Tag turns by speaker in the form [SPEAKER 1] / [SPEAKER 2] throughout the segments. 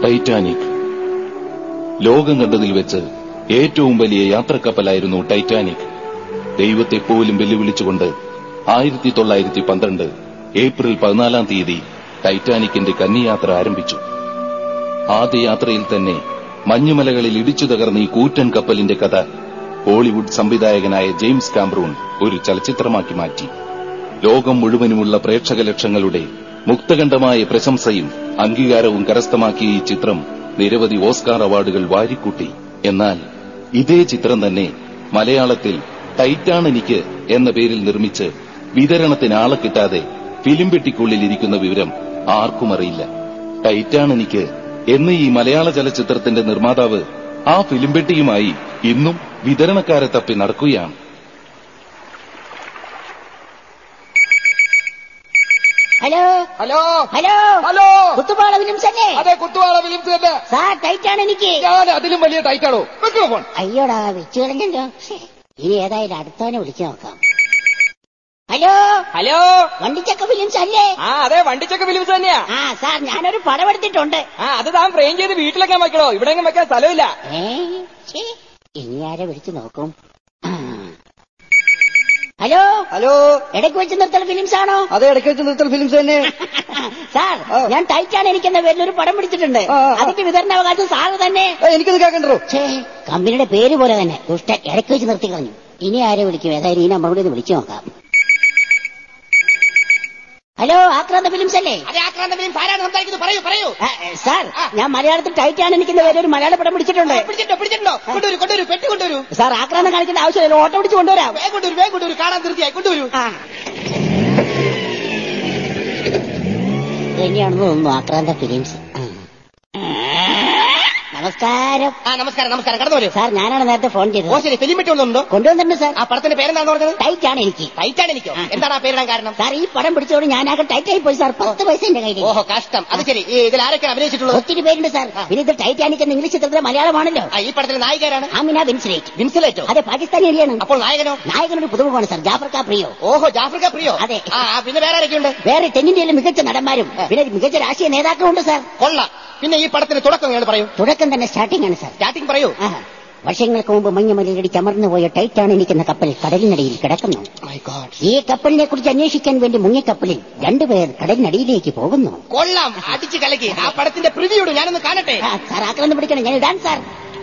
[SPEAKER 1] Titanic ലോകം കണ്ടതിൽ വെച്ച് ഏറ്റവും വലിയ യാത്രക്കപ്പലായിരുന്നു ടൈറ്റാനിക് ദൈവത്തെ പോലും വെല്ലുവിളിച്ചുകൊണ്ട് ആയിരത്തി തൊള്ളായിരത്തി പന്ത്രണ്ട് ഏപ്രിൽ പതിനാലാം തീയതി ടൈറ്റാനിക്കിന്റെ കന്നിയാത്ര ആരംഭിച്ചു ആദ്യ യാത്രയിൽ തന്നെ മഞ്ഞുമലകളിൽ ഇടിച്ചു തകർന്ന ഈ കൂറ്റൻ കപ്പലിന്റെ കഥ ഹോളിവുഡ് സംവിധായകനായ ജെയിംസ് കാംബ്രൂൺ ഒരു ചലച്ചിത്രമാക്കി മാറ്റി ലോകം മുഴുവനുമുള്ള പ്രേക്ഷക ലക്ഷങ്ങളുടെ മുക്തകണ്ഠമായ പ്രശംസയും അംഗീകാരവും കരസ്ഥമാക്കിയ ഈ ചിത്രം നിരവധി ഓസ്കാർ അവാർഡുകൾ വാരിക്കൂട്ടി എന്നാൽ ഇതേ ചിത്രം തന്നെ മലയാളത്തിൽ ടൈറ്റാണെനിക്ക് എന്ന പേരിൽ നിർമ്മിച്ച് വിതരണത്തിന് ആളെ കിട്ടാതെ ഫിലിം പെട്ടിക്കുള്ളിൽ ഇരിക്കുന്ന വിവരം ആർക്കും അറിയില്ല ടൈറ്റാണെനിക്ക് എന്ന് ഈ മലയാള ചലച്ചിത്രത്തിന്റെ നിർമ്മാതാവ് ആ ഫിലിം പെട്ടിയുമായി ഇന്നും വിതരണക്കാരെ തപ്പി നടക്കുകയാണ്
[SPEAKER 2] ഹലോ
[SPEAKER 3] ഹലോ
[SPEAKER 2] ഹലോ
[SPEAKER 3] ഹലോ
[SPEAKER 2] കുത്തുപാള ഫിലിംസ് അല്ലേ
[SPEAKER 3] അതെ കുത്തുവാള ഫിലിംസ് തന്നെ
[SPEAKER 2] സാർ ടൈറ്റാണ് എനിക്ക്
[SPEAKER 3] ഞാൻ അതിലും വലിയ ടൈറ്റാണോ വെക്കണോ ഫോൺ
[SPEAKER 2] അയ്യോടാ വെച്ചു കളഞ്ഞല്ലോ ശ്ശേ. ഇനി ഏതായാലും അടുത്തവനെ വിളിച്ചു നോക്കാം ഹലോ
[SPEAKER 3] ഹലോ
[SPEAKER 2] വണ്ടിച്ചക്ക ഫിലിംസ് അല്ലേ
[SPEAKER 3] ആ അതെ വണ്ടിച്ചക്ക ഫിലിംസ് തന്നെയാ
[SPEAKER 2] ആ സാർ ഞാനൊരു പടം എടുത്തിട്ടുണ്ട്
[SPEAKER 3] ആ അത് താൻ ഫ്രെയിം ചെയ്ത് വീട്ടിലൊക്കെ വെക്കണോ ഇവിടെ എങ്ങും വെക്കാൻ സ്ഥലമില്ല
[SPEAKER 2] ഏ ശ്ശേ. ഇനി ആരെ വിളിച്ചു നോക്കും ആ. ഹലോ
[SPEAKER 3] ഹലോ
[SPEAKER 2] ഇടയ്ക്ക് വെച്ച് നിർത്തൽ ഫിലിംസ് ആണോ
[SPEAKER 3] അതെ ഇടയ്ക്ക് വെച്ച് നിർത്തൽ ഫിലിംസ് തന്നെ
[SPEAKER 2] സാർ
[SPEAKER 3] ആ.
[SPEAKER 2] ഞാൻ ടൈറ്റാണ് എനിക്കെന്ന പേരിൽ ഒരു പടം പിടിച്ചിട്ടുണ്ട്
[SPEAKER 3] ആ, ആ.
[SPEAKER 2] അതിന്റെ വിതരണാവകാശം സാറ് തന്നെ
[SPEAKER 3] എനിക്കത് കേൾക്കണ്ടോ
[SPEAKER 2] ഛേ കമ്പനിയുടെ പേര് പോലെ തന്നെ ദുഷ്ടൻ ഇടയ്ക്ക് വെച്ച് നിർത്തി കളഞ്ഞു ഇനി ആരെ വിളിക്കും ഏതായാലും ഈ നമ്പർ കൂടി ഒന്ന് വിളിച്ചു നോക്കാം ഹലോ ആക്രാന്ത ഫിലിംസ് അല്ലേ
[SPEAKER 3] അതെ ആക്രാന്ത ഫിലിംസ് ആരാണ് സംസാരിക്കുന്നത് പറയൂ പറയൂ
[SPEAKER 2] ആ, ഏ, സാർ
[SPEAKER 3] ആ.
[SPEAKER 2] ഞാൻ മലയാളത്തിൽ ടൈറ്റാണ് എനിക്കുന്ന പേര് ഒരു മലയാള പടം പിടിച്ചിട്ടുണ്ട്
[SPEAKER 3] പിടിച്ചിട്ടോ പിടിച്ചിട്ടോ കൊണ്ടുവരൂ കൊണ്ടുവരൂ പെട്ടി കൊണ്ടുവരൂ
[SPEAKER 2] സാർ ആക്രാന്തം കാണിക്കേണ്ട ആവശ്യമില്ല ഓട്ടോ പിടിച്ച് കൊണ്ടുവരാം
[SPEAKER 3] വേഗം കൊണ്ടുവരൂ വേഗം കൊണ്ടുവരൂ കാണാൻ തീർച്ചയായി കൊണ്ടുവരൂ
[SPEAKER 2] ആ. തന്നെയാണെന്ന് തോന്നുന്നു ആക്രാന്ത ഫിലിംസ് ആ. നമസ്കാരം
[SPEAKER 3] ആ നമസ്കാരം നമസ്കാരം കടന്നു വരൂ
[SPEAKER 2] സാർ ഞാനാണ് നേരത്തെ ഫോൺ
[SPEAKER 3] ഓ
[SPEAKER 2] ചെയ്തത്
[SPEAKER 3] ശരി ഫിലിം പെട്ടി ഒന്നുണ്ടോ
[SPEAKER 2] കൊണ്ടുവന്നിട്ടുണ്ട് സാർ
[SPEAKER 3] ആ പടത്തിന്റെ പേരെന്താന്ന് പറഞ്ഞത്
[SPEAKER 2] ടൈറ്റാണ് എനിക്ക്
[SPEAKER 3] ടൈറ്റാണ് എനിക്കോ
[SPEAKER 2] ആ.
[SPEAKER 3] എന്താണ് ആ പേരിടാൻ കാരണം
[SPEAKER 2] സാർ ഈ പടം പിടിച്ചോട് ഞാനാകെ ടൈറ്റ് ആയി പോയി സാർ പത്ത് പൈസ എന്റെ കയ്യിൽ
[SPEAKER 3] ഓഹോ കഷ്ടം അത് ശരി ഈ ഇതിൽ ആരൊക്കെയാണ് അഭിനയിച്ചിട്ടുള്ളത്
[SPEAKER 2] ഒത്തിരി പേരുണ്ട് സാർ പിന്നെ ഇത് ടൈറ്റാനിക് എന്ന ഇംഗ്ലീഷ് ചിത്രത്തിലെ മലയാളമാണല്ലോ
[SPEAKER 3] ആ, ഈ പടത്തിലെ നായികരാണ്
[SPEAKER 2] ആമിന ബിൻസിലേറ്റ്
[SPEAKER 3] വിൻസിലേറ്റോ
[SPEAKER 2] അതെ പാകിസ്ഥാനി ഏരിയാണ്
[SPEAKER 3] അപ്പോൾ നായകനോ
[SPEAKER 2] നായകനൊരു പുതുമുഖമാണ് സാർ ജാഫർ കാ പ്രിയോ
[SPEAKER 3] ഓഹോ ജാഫ്രിക്ക പ്രിയോ
[SPEAKER 2] അതെ.
[SPEAKER 3] ആ ആ, പിന്നെ വേറെ ആരൊക്കെയുണ്ട്
[SPEAKER 2] വേറെ തെന്നിന്ത്യയിലെ മികച്ച നടന്മാരും പിന്നെ മികച്ച രാഷ്ട്രീയ നേതാക്കളും ഉണ്ട് സാർ
[SPEAKER 3] കൊള്ളാം പിന്നെ ഈ പടത്തിന് തുടക്കം ഞാൻ പറയൂ
[SPEAKER 2] തുടക്കം തന്നെ സ്റ്റാർട്ടിംഗ് ആണ് സാർ
[SPEAKER 3] സ്റ്റാർട്ടിംഗ് പറയൂ
[SPEAKER 2] ആ വർഷങ്ങൾക്ക് മുമ്പ് മഞ്ഞമലയിലടിച്ച് അമർന്നു പോയ ടൈറ്റാണ് എനിക്കുന്ന കപ്പൽ കടലിനടിയിൽ കിടക്കുന്നു
[SPEAKER 3] മൈ ഗോഡ്
[SPEAKER 2] ഈ കപ്പലിനെ കുറിച്ച് അന്വേഷിക്കാൻ വേണ്ടി മുങ്ങിക്കപ്പലിൽ രണ്ടുപേർ കടലിനടിയിലേക്ക് പോകുന്നു
[SPEAKER 3] കൊള്ളാം അടിച്ച് കലക്കി ആ പടത്തിന്റെ പ്രിവ്യൂട് ഞാനൊന്ന് കാണട്ടെ
[SPEAKER 2] ആ, സാർ ആക്രാന്തം പിടിക്കണം ഞാൻ ഇടാൻ സാർ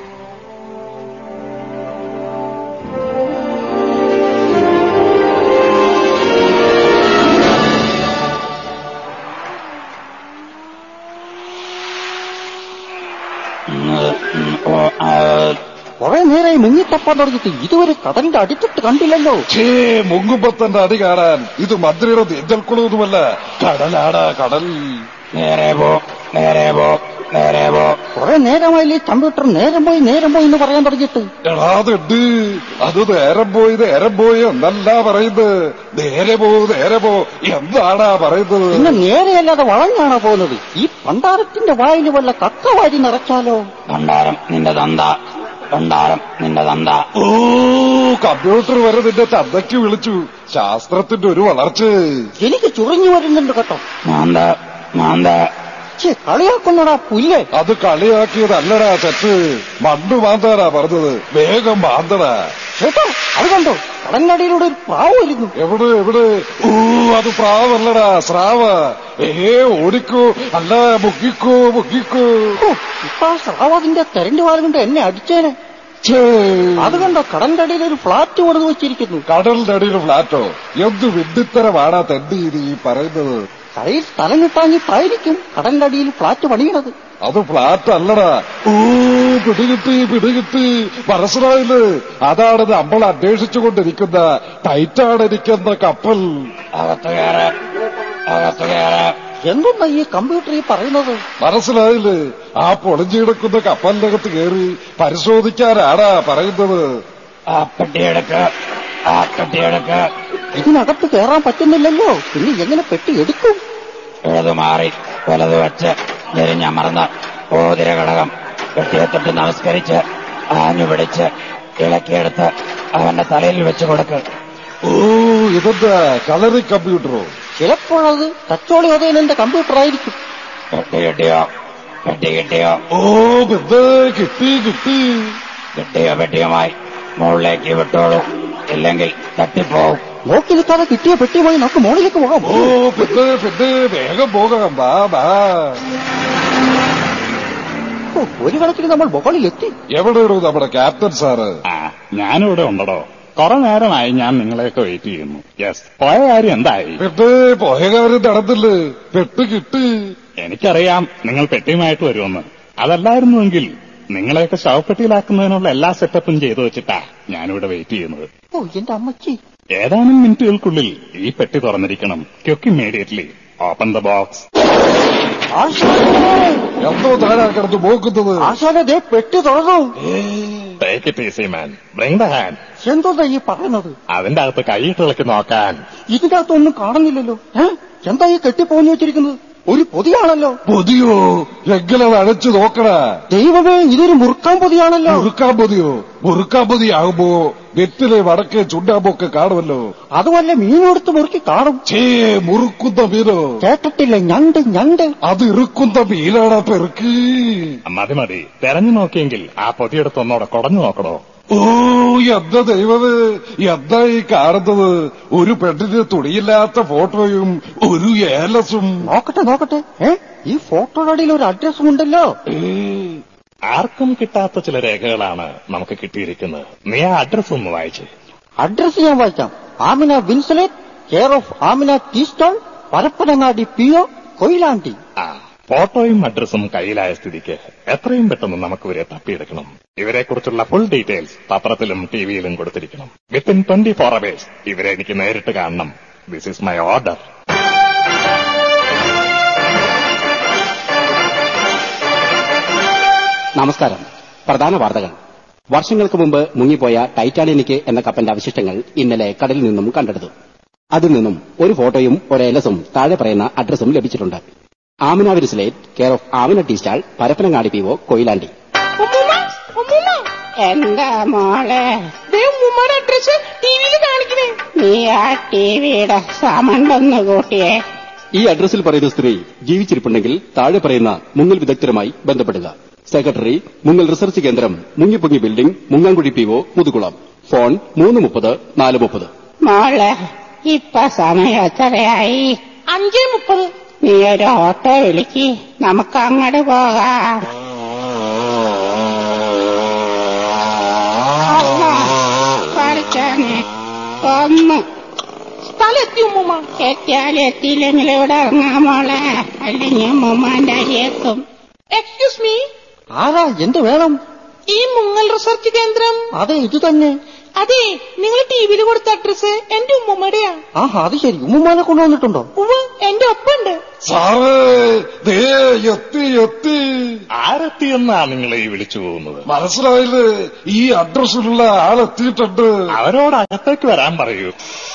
[SPEAKER 4] കുറെ നേരമായി മുങ്ങിത്തപ്പാൻ തുടങ്ങിയിട്ട് ഇതുവരെ കടലിന്റെ അടിത്തട്ട് കണ്ടില്ലല്ലോ
[SPEAKER 5] ഛേ മുങ്ങുമ്പത്തന്റെ അടി കാണാൻ ഇത് മന്ത്രിയുടെ നീന്തൽക്കുളമൊന്നുമല്ല കടലാടാ കടൽ
[SPEAKER 4] നേരെ പോ നേരെ പോ നേരെ പോ കുറെ നേരമായില്ലേ കമ്പ്യൂട്ടർ നേരം പോയി നേരം പോയി എന്ന് പറയാൻ തുടങ്ങിയിട്ട്
[SPEAKER 5] എടാതുണ്ട് അത് നേരം പോയി നേരം പോയി എന്നല്ല പറയുന്നത് നേരെ പോ നേരെ പോ എന്താടാ പറയുന്നത്
[SPEAKER 4] പിന്നെ നേരെയല്ലാതെ വളഞ്ഞാണോ പോകുന്നത് ഈ പണ്ടാരത്തിന്റെ വായിൽ വല്ല കക്ക വാരി നിറച്ചാലോ പണ്ടാരം നിന്റെ തന്ത പണ്ടാരം നിന്റെ തന്ത
[SPEAKER 5] ഓ കമ്പ്യൂട്ടർ വരെ നിന്റെ തന്തയ്ക്ക് വിളിച്ചു ശാസ്ത്രത്തിന്റെ ഒരു വളർച്ച
[SPEAKER 4] എനിക്ക് ചുറിഞ്ഞു വരുന്നുണ്ട് കേട്ടോ മാന്ത മാന്ത ഛേ, കളിയാക്കുന്നടാ പുല്ലേ
[SPEAKER 5] അത് കളിയാക്കിയതല്ലടാ ചറ്റ് മണ്ണ് മാന്താടാ പറഞ്ഞത് വേഗം മാന്തടാ
[SPEAKER 4] ചേട്ടാ അത് കണ്ടോ കടലിനടിയിലൂടെ ഒരു പാവ് വരുന്നു
[SPEAKER 5] എവിടെ എവിടെ ഓ അത് പ്രാവല്ലടാ സ്രാവ ഏ ഓടിക്കോ അല്ല മുക്കിക്കോ മുക്കിക്കോ
[SPEAKER 4] ഓ, ഇപ്പൊ ആ സ്രാവതിന്റെ തെരണ്ട് വാൽ കൊണ്ട് എന്നെ അടിച്ചേനെ
[SPEAKER 5] ഛേ,
[SPEAKER 4] അത് കണ്ടോ കടലിന്റെ അടിയിൽ ഒരു ഫ്ലാറ്റ് കൊടുത്തു വെച്ചിരിക്കുന്നു
[SPEAKER 5] കടലിന്റെ അടിയിൽ ഫ്ലാറ്റോ എന്ത് വിഡ്ഢിത്തരമാടാ തെണ്ടി ഇത് ഈ പറയുന്നത്
[SPEAKER 4] കരയിൽ സ്ഥലം കിട്ടാഞ്ഞിട്ടായിരിക്കും കടലിന്റെ അടിയിൽ ഫ്ലാറ്റ് പണിയണത്
[SPEAKER 5] അത് ഫ്ലാറ്റ് അല്ലടാ ഓ പിടികിട്ടി പിടികിട്ടി മനസ്സിലായില്ലേ അതാണ് നമ്മൾ അന്വേഷിച്ചുകൊണ്ടിരിക്കുന്ന ടൈറ്റാണ് ഇരിക്കുന്ന കപ്പൽ
[SPEAKER 4] എന്തൊന്നാ ഈ കമ്പ്യൂട്ടർ ഈ പറയുന്നത്
[SPEAKER 5] മനസ്സിലായില്ലേ ആ പൊളിഞ്ഞിടക്കുന്ന കപ്പലിനകത്ത് കയറി പരിശോധിക്കാനാടാ പറയുന്നത്
[SPEAKER 4] ആ പെട്ടിയെടുക്ക ആ പെട്ടിയെടുക്ക ഇതിനകത്ത് കയറാൻ പറ്റുന്നില്ലല്ലോ പിന്നെ എങ്ങനെ പെട്ടി എടുക്കും ഇടത് മാറി വലത് വെച്ച് ഞെരിഞ്ഞമർന്ന് ഓതിര ഘടകം പെട്ടിയെ തൊട്ട് നമസ്കരിച്ച് ആഞ്ഞു പിടിച്ച് ഇളക്കിയെടുത്ത് അവന്റെ തലയിൽ വെച്ച് കൊടുക്ക്
[SPEAKER 5] ഓ ഇതെന്താ കളറി കമ്പ്യൂട്ടറോ
[SPEAKER 4] ചിലപ്പോഴത് തച്ചോളി ഉദയനന്റെ കമ്പ്യൂട്ടർ ആയിരിക്കും പെട്ടി കിട്ടിയോ പെട്ടി കിട്ടിയോ
[SPEAKER 5] ഓ ബന്ധ കിട്ടി കിട്ടി
[SPEAKER 4] കിട്ടിയോ പെട്ടിയുമായി മുകളിലേക്ക് വിട്ടോളൂ ഇല്ലെങ്കിൽ തട്ടിപ്പോവും
[SPEAKER 3] നോക്കി നിൽക്കാതെ കിട്ടിയ പെട്ടി പോയി നമുക്ക് മുകളിലേക്ക് പോകാം
[SPEAKER 5] ഓ ബന്ധ ബന്ധ വേഗം പോകാം ബാ ബാ
[SPEAKER 3] ഓ, ഒരു കണക്കിന് നമ്മൾ മുകളിലെത്തി
[SPEAKER 5] എവിടെയാണോ നമ്മുടെ ക്യാപ്റ്റൻ സാറ്
[SPEAKER 6] ആ ഞാനിവിടെ ഉണ്ടടോ കുറെ നേരമായി ഞാൻ നിങ്ങളെയൊക്കെ വെയിറ്റ് ചെയ്യുന്നു യെസ് പോയ കാര്യം എന്തായി
[SPEAKER 5] പെട്ട് പോയ കാര്യം നടന്നില്ലേ പെട്ട് കിട്ടി
[SPEAKER 6] എനിക്കറിയാം നിങ്ങൾ പെട്ടിയുമായിട്ട് വരുമെന്ന് അതല്ലായിരുന്നുവെങ്കിൽ നിങ്ങളെയൊക്കെ ശവപ്പെട്ടിയിലാക്കുന്നതിനുള്ള എല്ലാ സെറ്റപ്പും ചെയ്തു വെച്ചിട്ടാ ഞാനിവിടെ വെയിറ്റ് ചെയ്യുന്നത്
[SPEAKER 3] ഓ എന്റെ അമ്മച്ചി
[SPEAKER 6] ഏതാനും മിനിറ്റുകൾക്കുള്ളിൽ ഈ പെട്ടി തുറന്നിരിക്കണം quick immediately open the box
[SPEAKER 3] ആശാനെ
[SPEAKER 5] എന്തോ താഴെ കിടന്ന് നോക്കുന്നത്
[SPEAKER 3] ആശാനെ ദേ പെട്ടി തുറന്നു
[SPEAKER 6] take it easy man bring the hand
[SPEAKER 3] എന്തോന്നാ ഈ പറയുന്നത്
[SPEAKER 6] അതിന്റെ അകത്ത് കൈയിട്ടിളക്കി നോക്കാൻ
[SPEAKER 3] ഇതിനകത്തൊന്നും കാണുന്നില്ലല്ലോ ഏ? എന്താ ഈ കെട്ടിപ്പോന്നു വെച്ചിരിക്കുന്നത് ഒരു പൊതിയാണല്ലോ
[SPEAKER 5] പൊതിയോ എങ്ങനെ അടച്ചു നോക്കണ
[SPEAKER 3] ദൈവമേ ഇതൊരു മുറുക്കാൻ പൊതിയാണല്ലോ
[SPEAKER 5] മുറുക്കാൻ പൊതിയോ മുറുക്കാൻ പൊതിയാകുമ്പോ വെറ്റിലെ വടക്കേ ചുണ്ടാമ്പൊക്കെ കാണുമല്ലോ
[SPEAKER 3] അതുമല്ല മീനെടുത്ത് മുറുക്കി കാണും
[SPEAKER 5] ചേ മുറുക്കുന്ന മീനോ
[SPEAKER 3] കേട്ടിട്ടില്ല ഞണ്ട് ഞണ്ട്
[SPEAKER 5] അത് ഇറുക്കുന്ന മീനാണ് പെറുക്ക്
[SPEAKER 6] മതി മതി തെരഞ്ഞു നോക്കിയെങ്കിൽ ആ പൊതിയെടുത്ത് ഒന്നോടെ കുടഞ്ഞു നോക്കണോ
[SPEAKER 5] ഓ എന്താ ദൈവമേ എന്താ ഈ കാണുന്നത് ഒരു പെണ്ണിന് തുണിയില്ലാത്ത ഫോട്ടോയും ഒരു ഏലസും
[SPEAKER 3] നോക്കട്ടെ നോക്കട്ടെ ഏ ഈ ഫോട്ടോയുടെ അടിയിൽ ഒരു അഡ്രസ്സും ഉണ്ടല്ലോ
[SPEAKER 5] ഏ,
[SPEAKER 6] ആർക്കും കിട്ടാത്ത ചില രേഖകളാണ് നമുക്ക് കിട്ടിയിരിക്കുന്നത് നീ ആ അഡ്രസ് ഒന്ന് വായിച്ചേ
[SPEAKER 3] അഡ്രസ് ഞാൻ വായിക്കാം Amina Winslet care of Amina tea stall Parappanangadi P O Koyilandy
[SPEAKER 6] ആ ഫോട്ടോയും അഡ്രസ്സും കയ്യിലായ സ്ഥിതിക്ക് എത്രയും പെട്ടെന്ന് നമുക്ക് ഇവരെ തപ്പിയെടുക്കണം ഇവരെക്കുറിച്ചുള്ള ഫുൾ ഡീറ്റെയിൽസ് പത്രത്തിലും ടിവിയിലും കൊടുത്തിരിക്കണം വിത്തിൻ ട്വന്റി ഫോർ അവേഴ്സ് ഇവരെ എനിക്ക് നേരിട്ട് കാണണം ദിസ് ഈസ് മൈ ഓർഡർ
[SPEAKER 7] നമസ്കാരം പ്രധാന വാർത്തകൾ വർഷങ്ങൾക്ക് മുമ്പ് മുങ്ങിപ്പോയ ടൈറ്റാനിനിക് എന്ന കപ്പലിന്റെ അവശിഷ്ടങ്ങൾ ഇന്നലെ കടലിൽ നിന്നും കണ്ടെടുത്തു അതിൽ നിന്നും ഒരു ഫോട്ടോയും ഒരു എലസും താഴെ പറയുന്ന അഡ്രസ്സും ലഭിച്ചിട്ടുണ്ട് Amina Winslet care of Amina tea stall Parappanangadi P O Koyilandy
[SPEAKER 2] എന്താ മോളെ
[SPEAKER 8] ഉമ്മാടെ അഡ്രസ് ടിവിയിൽ കാണിക്കണേ
[SPEAKER 2] നീ ആ ടിവിയുടെ സമണ്ടൊന്ന് കൂട്ടിയേ
[SPEAKER 7] ഈ അഡ്രസ്സിൽ പറയുന്ന സ്ത്രീ ജീവിച്ചിരിപ്പുണ്ടെങ്കിൽ താഴെ പറയുന്ന മുങ്ങൽ വിദഗ്ധരുമായി ബന്ധപ്പെടുക സെക്രട്ടറി മുങ്ങൽ റിസർച്ച് കേന്ദ്രം മുങ്ങിപ്പൊങ്ങി ബിൽഡിംഗ് മുങ്ങാങ്കുഴി പി ഒ മുതുകുളം ഫോൺ മൂന്ന് മുപ്പത് നാല് മുപ്പത്
[SPEAKER 2] മോളെ ഇപ്പൊ സമയം എത്രയായി
[SPEAKER 8] അഞ്ചേ മുപ്പത്
[SPEAKER 2] നീ ഒരു ഓട്ടോ വിളിക്ക് നമുക്ക് അങ്ങോട്ട് പോകാം അമ്മ, പഠിച്ചാനെ ഒന്ന്
[SPEAKER 8] സ്ഥലം എത്തി ഉമ്മുമ്മ
[SPEAKER 2] എത്തിയാൽ എത്തിയില്ലെങ്കിൽ ഇവിടെ ഇറങ്ങാം മോളെ അല്ലെങ്കിൽ ഉമ്മാന്റെ അരിയെത്തും
[SPEAKER 8] എക്സ്ക്യൂസ് മീ
[SPEAKER 3] ആരാ എന്ത് വേണം
[SPEAKER 8] ഈ മുങ്ങൽ റിസർച്ച് കേന്ദ്രം
[SPEAKER 3] അതെ ഇത് തന്നെ
[SPEAKER 8] അതെ നിങ്ങൾ ടിവിയിൽ കൊടുത്ത അഡ്രസ് എന്റെ ഉമ്മുമ്മയുടെയാ
[SPEAKER 3] ആഹാ അത് ശരി ഉമ്മുമാനെ കൊണ്ടുവന്നിട്ടുണ്ടോ
[SPEAKER 8] ഉവ്വ് എന്റെ ഒപ്പുണ്ട്
[SPEAKER 5] സാറേ ദേ എത്തി എത്തി
[SPEAKER 6] ആരെത്തിയെന്നാ നിങ്ങളെ ഈ വിളിച്ചു പോകുന്നത്
[SPEAKER 5] മനസ്സിലായില്ലേ ഈ അഡ്രസ്സിലുള്ള ആളെത്തിയിട്ടുണ്ട്
[SPEAKER 6] അവരോട് അകത്തേക്ക് വരാൻ പറയൂ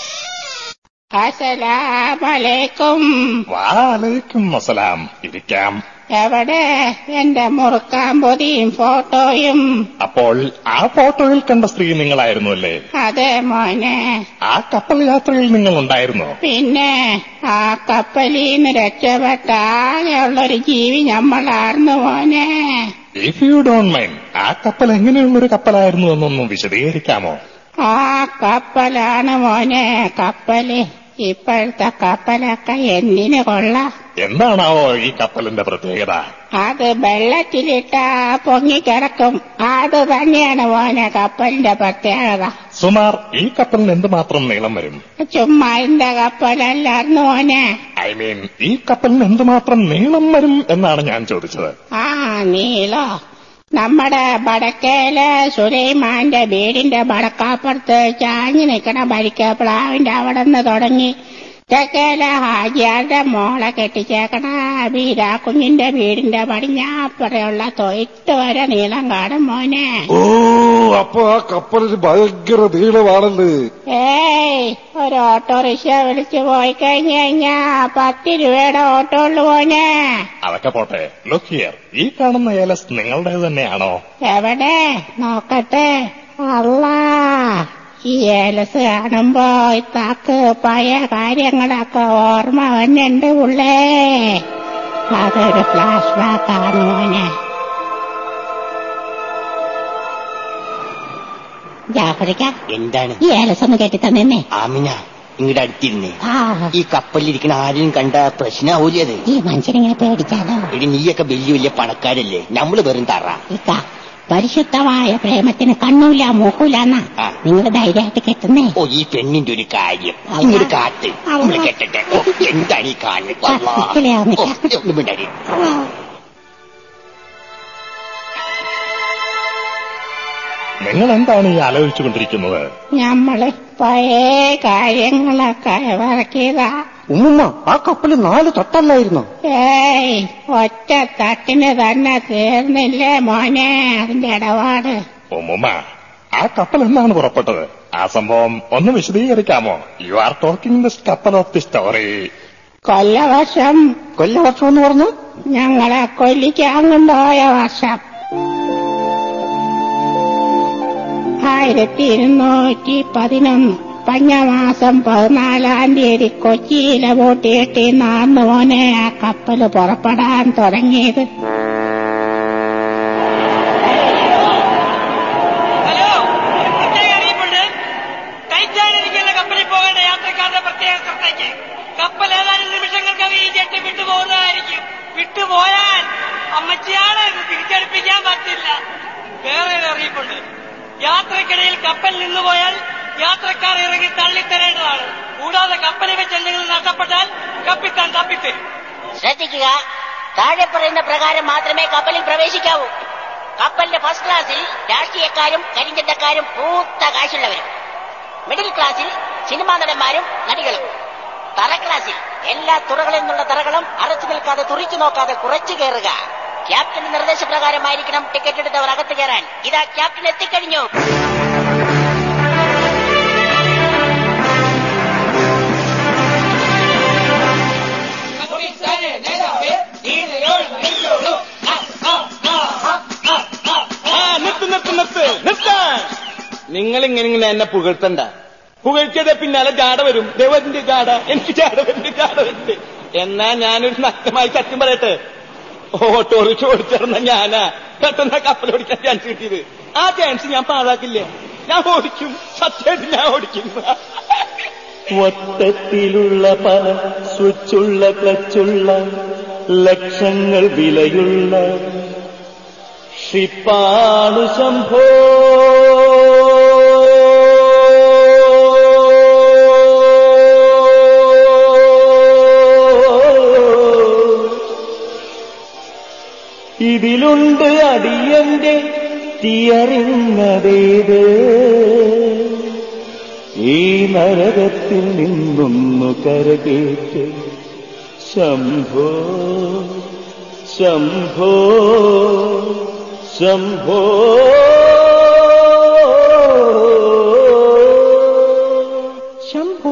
[SPEAKER 2] അസലാമലൈക്കും
[SPEAKER 6] വാലൈക്കും അസലാം ഇരിക്കാം
[SPEAKER 2] എവിടെ എന്റെ മുറുക്കാൻ പൊതിയും ഫോട്ടോയും
[SPEAKER 6] അപ്പോൾ ആ ഫോട്ടോയിൽ കണ്ട സ്ത്രീ നിങ്ങളായിരുന്നു അല്ലേ
[SPEAKER 2] അതെ മോനെ
[SPEAKER 6] ആ കപ്പൽ യാത്രയിൽ നിങ്ങൾ ഉണ്ടായിരുന്നോ
[SPEAKER 2] പിന്നെ ആ കപ്പലീന്ന് രക്ഷപ്പെട്ട ആകെയുള്ളൊരു ജീവി നമ്മളാർന്നു മോനെ
[SPEAKER 6] ഇഫ് യു ഡോണ്ട് മൈൻഡ് ആ കപ്പൽ എങ്ങനെയുള്ളൊരു കപ്പലായിരുന്നു എന്നൊന്നും വിശദീകരിക്കാമോ
[SPEAKER 2] ആ കപ്പലാണ് മോനെ കപ്പല് ഇപ്പോഴത്തെ കപ്പലൊക്കെ എന്തിനു കൊള്ളാം
[SPEAKER 6] എന്താണാവോ ഈ കപ്പലിന്റെ പ്രത്യേകത
[SPEAKER 2] അത് വെള്ളത്തിലിട്ടാ പൊങ്ങിക്കിടക്കും അത് തന്നെയാണ് മോനെ കപ്പലിന്റെ പ്രത്യേകത
[SPEAKER 6] സുമാർ ഈ കപ്പലിന് എന്തുമാത്രം നീളം വരും
[SPEAKER 2] ചുമ്മാ എന്റെ കപ്പലല്ലായിരുന്നു മോനെ
[SPEAKER 6] ഐ മീൻ ഈ കപ്പലിന് എന്തുമാത്രം നീളം വരും എന്നാണ് ഞാൻ ചോദിച്ചത്
[SPEAKER 2] ആ നീലോ നമ്മുടെ വടക്കേലെ സുലൈമാന്റെ വീടിന്റെ വടക്കാപ്പുറത്ത് ചാഞ്ഞു നിൽക്കണ ഭരിക്ക പ്ലാവിന്റെ അവിടെ നിന്ന് തുടങ്ങി തെക്കേലെ ഹാജിയാരുടെ മോളെ കെട്ടിച്ചേക്കണ വീരാ കുഞ്ഞിന്റെ വീടിന്റെ പടിഞ്ഞാപ്പുറയുള്ള തൊയ്ത്ത് വരെ നീളം കാണും മോനെ
[SPEAKER 5] ഓ അപ്പൊ ആ കപ്പലിന് ഭയങ്കര നീളമാണല്ലേ
[SPEAKER 2] ഏയ് ഒരു ഓട്ടോറിക്ഷ വിളിച്ചു പോയി കഴിഞ്ഞു കഴിഞ്ഞാ പത്ത് രൂപയുടെ ഓട്ടോ ഉള്ളു മോനെ
[SPEAKER 6] അതൊക്കെ പോട്ടെ ലുക്ക് ഹിയർ ഈ കാണുന്ന ഏലസ് നിങ്ങളുടെ തന്നെയാണോ
[SPEAKER 2] എവിടെ നോക്കട്ടെ അല്ലാ ഈ ഏലസ് കാണുമ്പോ ഇത്താക്ക് പഴയ കാര്യങ്ങളൊക്കെ ഓർമ്മ വന്നുണ്ട് ഉള്ളേ അതൊരു ഫ്ലാഷ് ബാക്ക് ആണ് മോനെ ജാഫറിക്ക
[SPEAKER 9] എന്താണ്
[SPEAKER 2] ഈ ഏലസൊന്ന് കെട്ടി തന്നെ
[SPEAKER 9] ആമിന ഇങ്ങോട്ട് അടുത്തിരുന്നേ
[SPEAKER 2] ആ
[SPEAKER 9] ഈ കപ്പലിരിക്കുന്ന ആരെയും കണ്ട പ്രശ്നമാവൂലേ അത്
[SPEAKER 2] ഈ മനുഷ്യനിങ്ങനെ പേടിച്ചാലോ
[SPEAKER 9] എടി നീയൊക്കെ വലിയ വലിയ പണക്കാരല്ലേ നമ്മള് വെറും തറ
[SPEAKER 2] ഇക്ക പരിശുദ്ധമായ പ്രേമത്തിന് കണ്ണൂല മൂക്കൂലെന്നാ
[SPEAKER 9] ആ.
[SPEAKER 2] നിങ്ങൾ ധൈര്യമായിട്ട് കെട്ടുന്നേ
[SPEAKER 9] ഓ ഈ പെണ്ണിന്റെ ഒരു കാര്യം
[SPEAKER 2] അല്ല.
[SPEAKER 9] ഇങ്ങോട്ട് കാട്ട്
[SPEAKER 2] അല്ല.
[SPEAKER 9] നമ്മള് കെട്ടട്ടെ ഓ, എന്താണ് ഈ കാണുന്നത് അള്ളാ.
[SPEAKER 2] സത്യത്തിലാവുന്നില്ല.
[SPEAKER 9] ഓ, ഒന്നും മിണ്ടാതിരി.
[SPEAKER 6] നിങ്ങൾ എന്താണ് ഈ ആലോചിച്ചുകൊണ്ടിരിക്കുന്നത്
[SPEAKER 2] നമ്മള് പഴയ കാര്യങ്ങളൊക്കെ ഇറക്കിയതാ
[SPEAKER 3] ഉമ്മുമ്മ ആ കപ്പല് നാല് തട്ടല്ലായിരുന്നോ
[SPEAKER 2] ഏയ് ഒറ്റ തട്ടിന് തന്നെ തീർന്നില്ലേ മോനെ അതിന്റെ ഇടപാട്
[SPEAKER 6] ഉമ്മുമ്മ ആ കപ്പൽ എന്നാണ് പുറപ്പെട്ടത് ആ സംഭവം ഒന്ന് വിശദീകരിക്കാമോ യു ആർ ടോക്കിംഗ് ദിസ് കപ്പൽ ഓഫ് ദി സ്റ്റോറി
[SPEAKER 2] കൊല്ലവർഷം
[SPEAKER 3] കൊല്ലവർഷം എന്ന് പറഞ്ഞു
[SPEAKER 2] ഞങ്ങളെ കൊല്ലിക്കാൻ കൊണ്ടുപോയ വർഷം ആയിരത്തി ഇരുന്നൂറ്റി പതിനൊന്ന് പഞ്ഞമാസം പതിനാലാം തീയതി കൊച്ചിയിലെ ബോട്ടിയെട്ടി നാന്ന് മോനെ ആ കപ്പല് പുറപ്പെടാൻ തുടങ്ങിയത്
[SPEAKER 10] ഹലോ പ്രത്യേക അറിയിപ്പുണ്ട് ടൈറ്റാനിക് എന്ന കപ്പലിൽ പോകേണ്ട യാത്രക്കാരുടെ പ്രത്യേക ശ്രദ്ധയ്ക്ക് കപ്പൽ ഏതാനും നിമിഷങ്ങൾക്കകം ഈ ജെട്ട് വിട്ടുപോകുന്നതായിരിക്കും വിട്ടുപോയാൽ അമ്മച്ചിയാണ് ഇത് തിരിച്ചടിപ്പിക്കാൻ പറ്റില്ല വേറെ ഒരു അറിയിപ്പുണ്ട് യാത്രക്കിടയിൽ കപ്പൽ നിന്നുപോയാൽ യാത്രക്കാർ ഇറങ്ങി തള്ളിത്തരേണ്ടതാണ് കൂടാതെ കപ്പലിൽ വെച്ച് എന്തെങ്കിലും നഷ്ടപ്പെട്ടാൽ കപ്പിത്താൻ തപ്പിത്തരും
[SPEAKER 9] ശ്രദ്ധിക്കുക താഴെ പറയുന്ന പ്രകാരം മാത്രമേ കപ്പലിൽ പ്രവേശിക്കാവൂ കപ്പലിന്റെ ഫസ്റ്റ് ക്ലാസ്സിൽ രാഷ്ട്രീയക്കാരും കരിഞ്ചന്തക്കാരും പൂത്ത കാശുള്ളവരും മിഡിൽ ക്ലാസ്സിൽ സിനിമാ നടന്മാരും നടികളും തറ ക്ലാസ്സിൽ എല്ലാ തുറകളിൽ നിന്നുള്ള തറകളും അറച്ചു നിൽക്കാതെ തുറിച്ചു നോക്കാതെ കുറച്ചു കയറുക ക്യാപ്റ്റന്റെ നിർദ്ദേശപ്രകാരമായിരിക്കണം ടിക്കറ്റ് എടുത്തവർ അകത്ത് കയറാൻ ഇതാ ക്യാപ്റ്റൻ എത്തിക്കഴിഞ്ഞു
[SPEAKER 11] നിർത്ത് നിർത്ത് നിർത്ത് നിർത്താൻ നിങ്ങൾ ഇങ്ങനെ ഇങ്ങനെ എന്നെ പുകഴ്ത്തണ്ട പുകഴ്ത്തിയത് പിന്നാലെ ജാട വരും ദേവന്റെ ജാട എനിക്ക് ജാട വരുന്നുണ്ട് ജാട വരുന്നുണ്ട് എന്നാ ഞാനൊരു നഗ്നമായി സത്യം പറയട്ടെ ഓട്ടോറിച്ച് ഓടിച്ചിരുന്ന ഞാനാ പെട്ടെന്ന് കപ്പൽ ഓടിക്കാൻ ചാൻസ് കിട്ടിയത് ആ ചാൻസ് ഞാൻ പാഴാക്കില്ല ഞാൻ ഓടിക്കും സത്യമായിട്ട് ഞാൻ ഓടിക്കും
[SPEAKER 12] വട്ടത്തിലുള്ള പല സ്വിച്ചുള്ള ക്ലച്ചുള്ള ലക്ഷങ്ങൾ വിലയുള്ള ഷിപ്പാണു ശംഭോ ഇതിലുണ്ട് അടിയന്റെ തീയറിഞ്ഞതേത് ഈ നരകത്തിൽ നിന്നൊന്നു കരകേറ്റ് ശംഭോ ശംഭോ ശംഭോ
[SPEAKER 3] ശംഭോ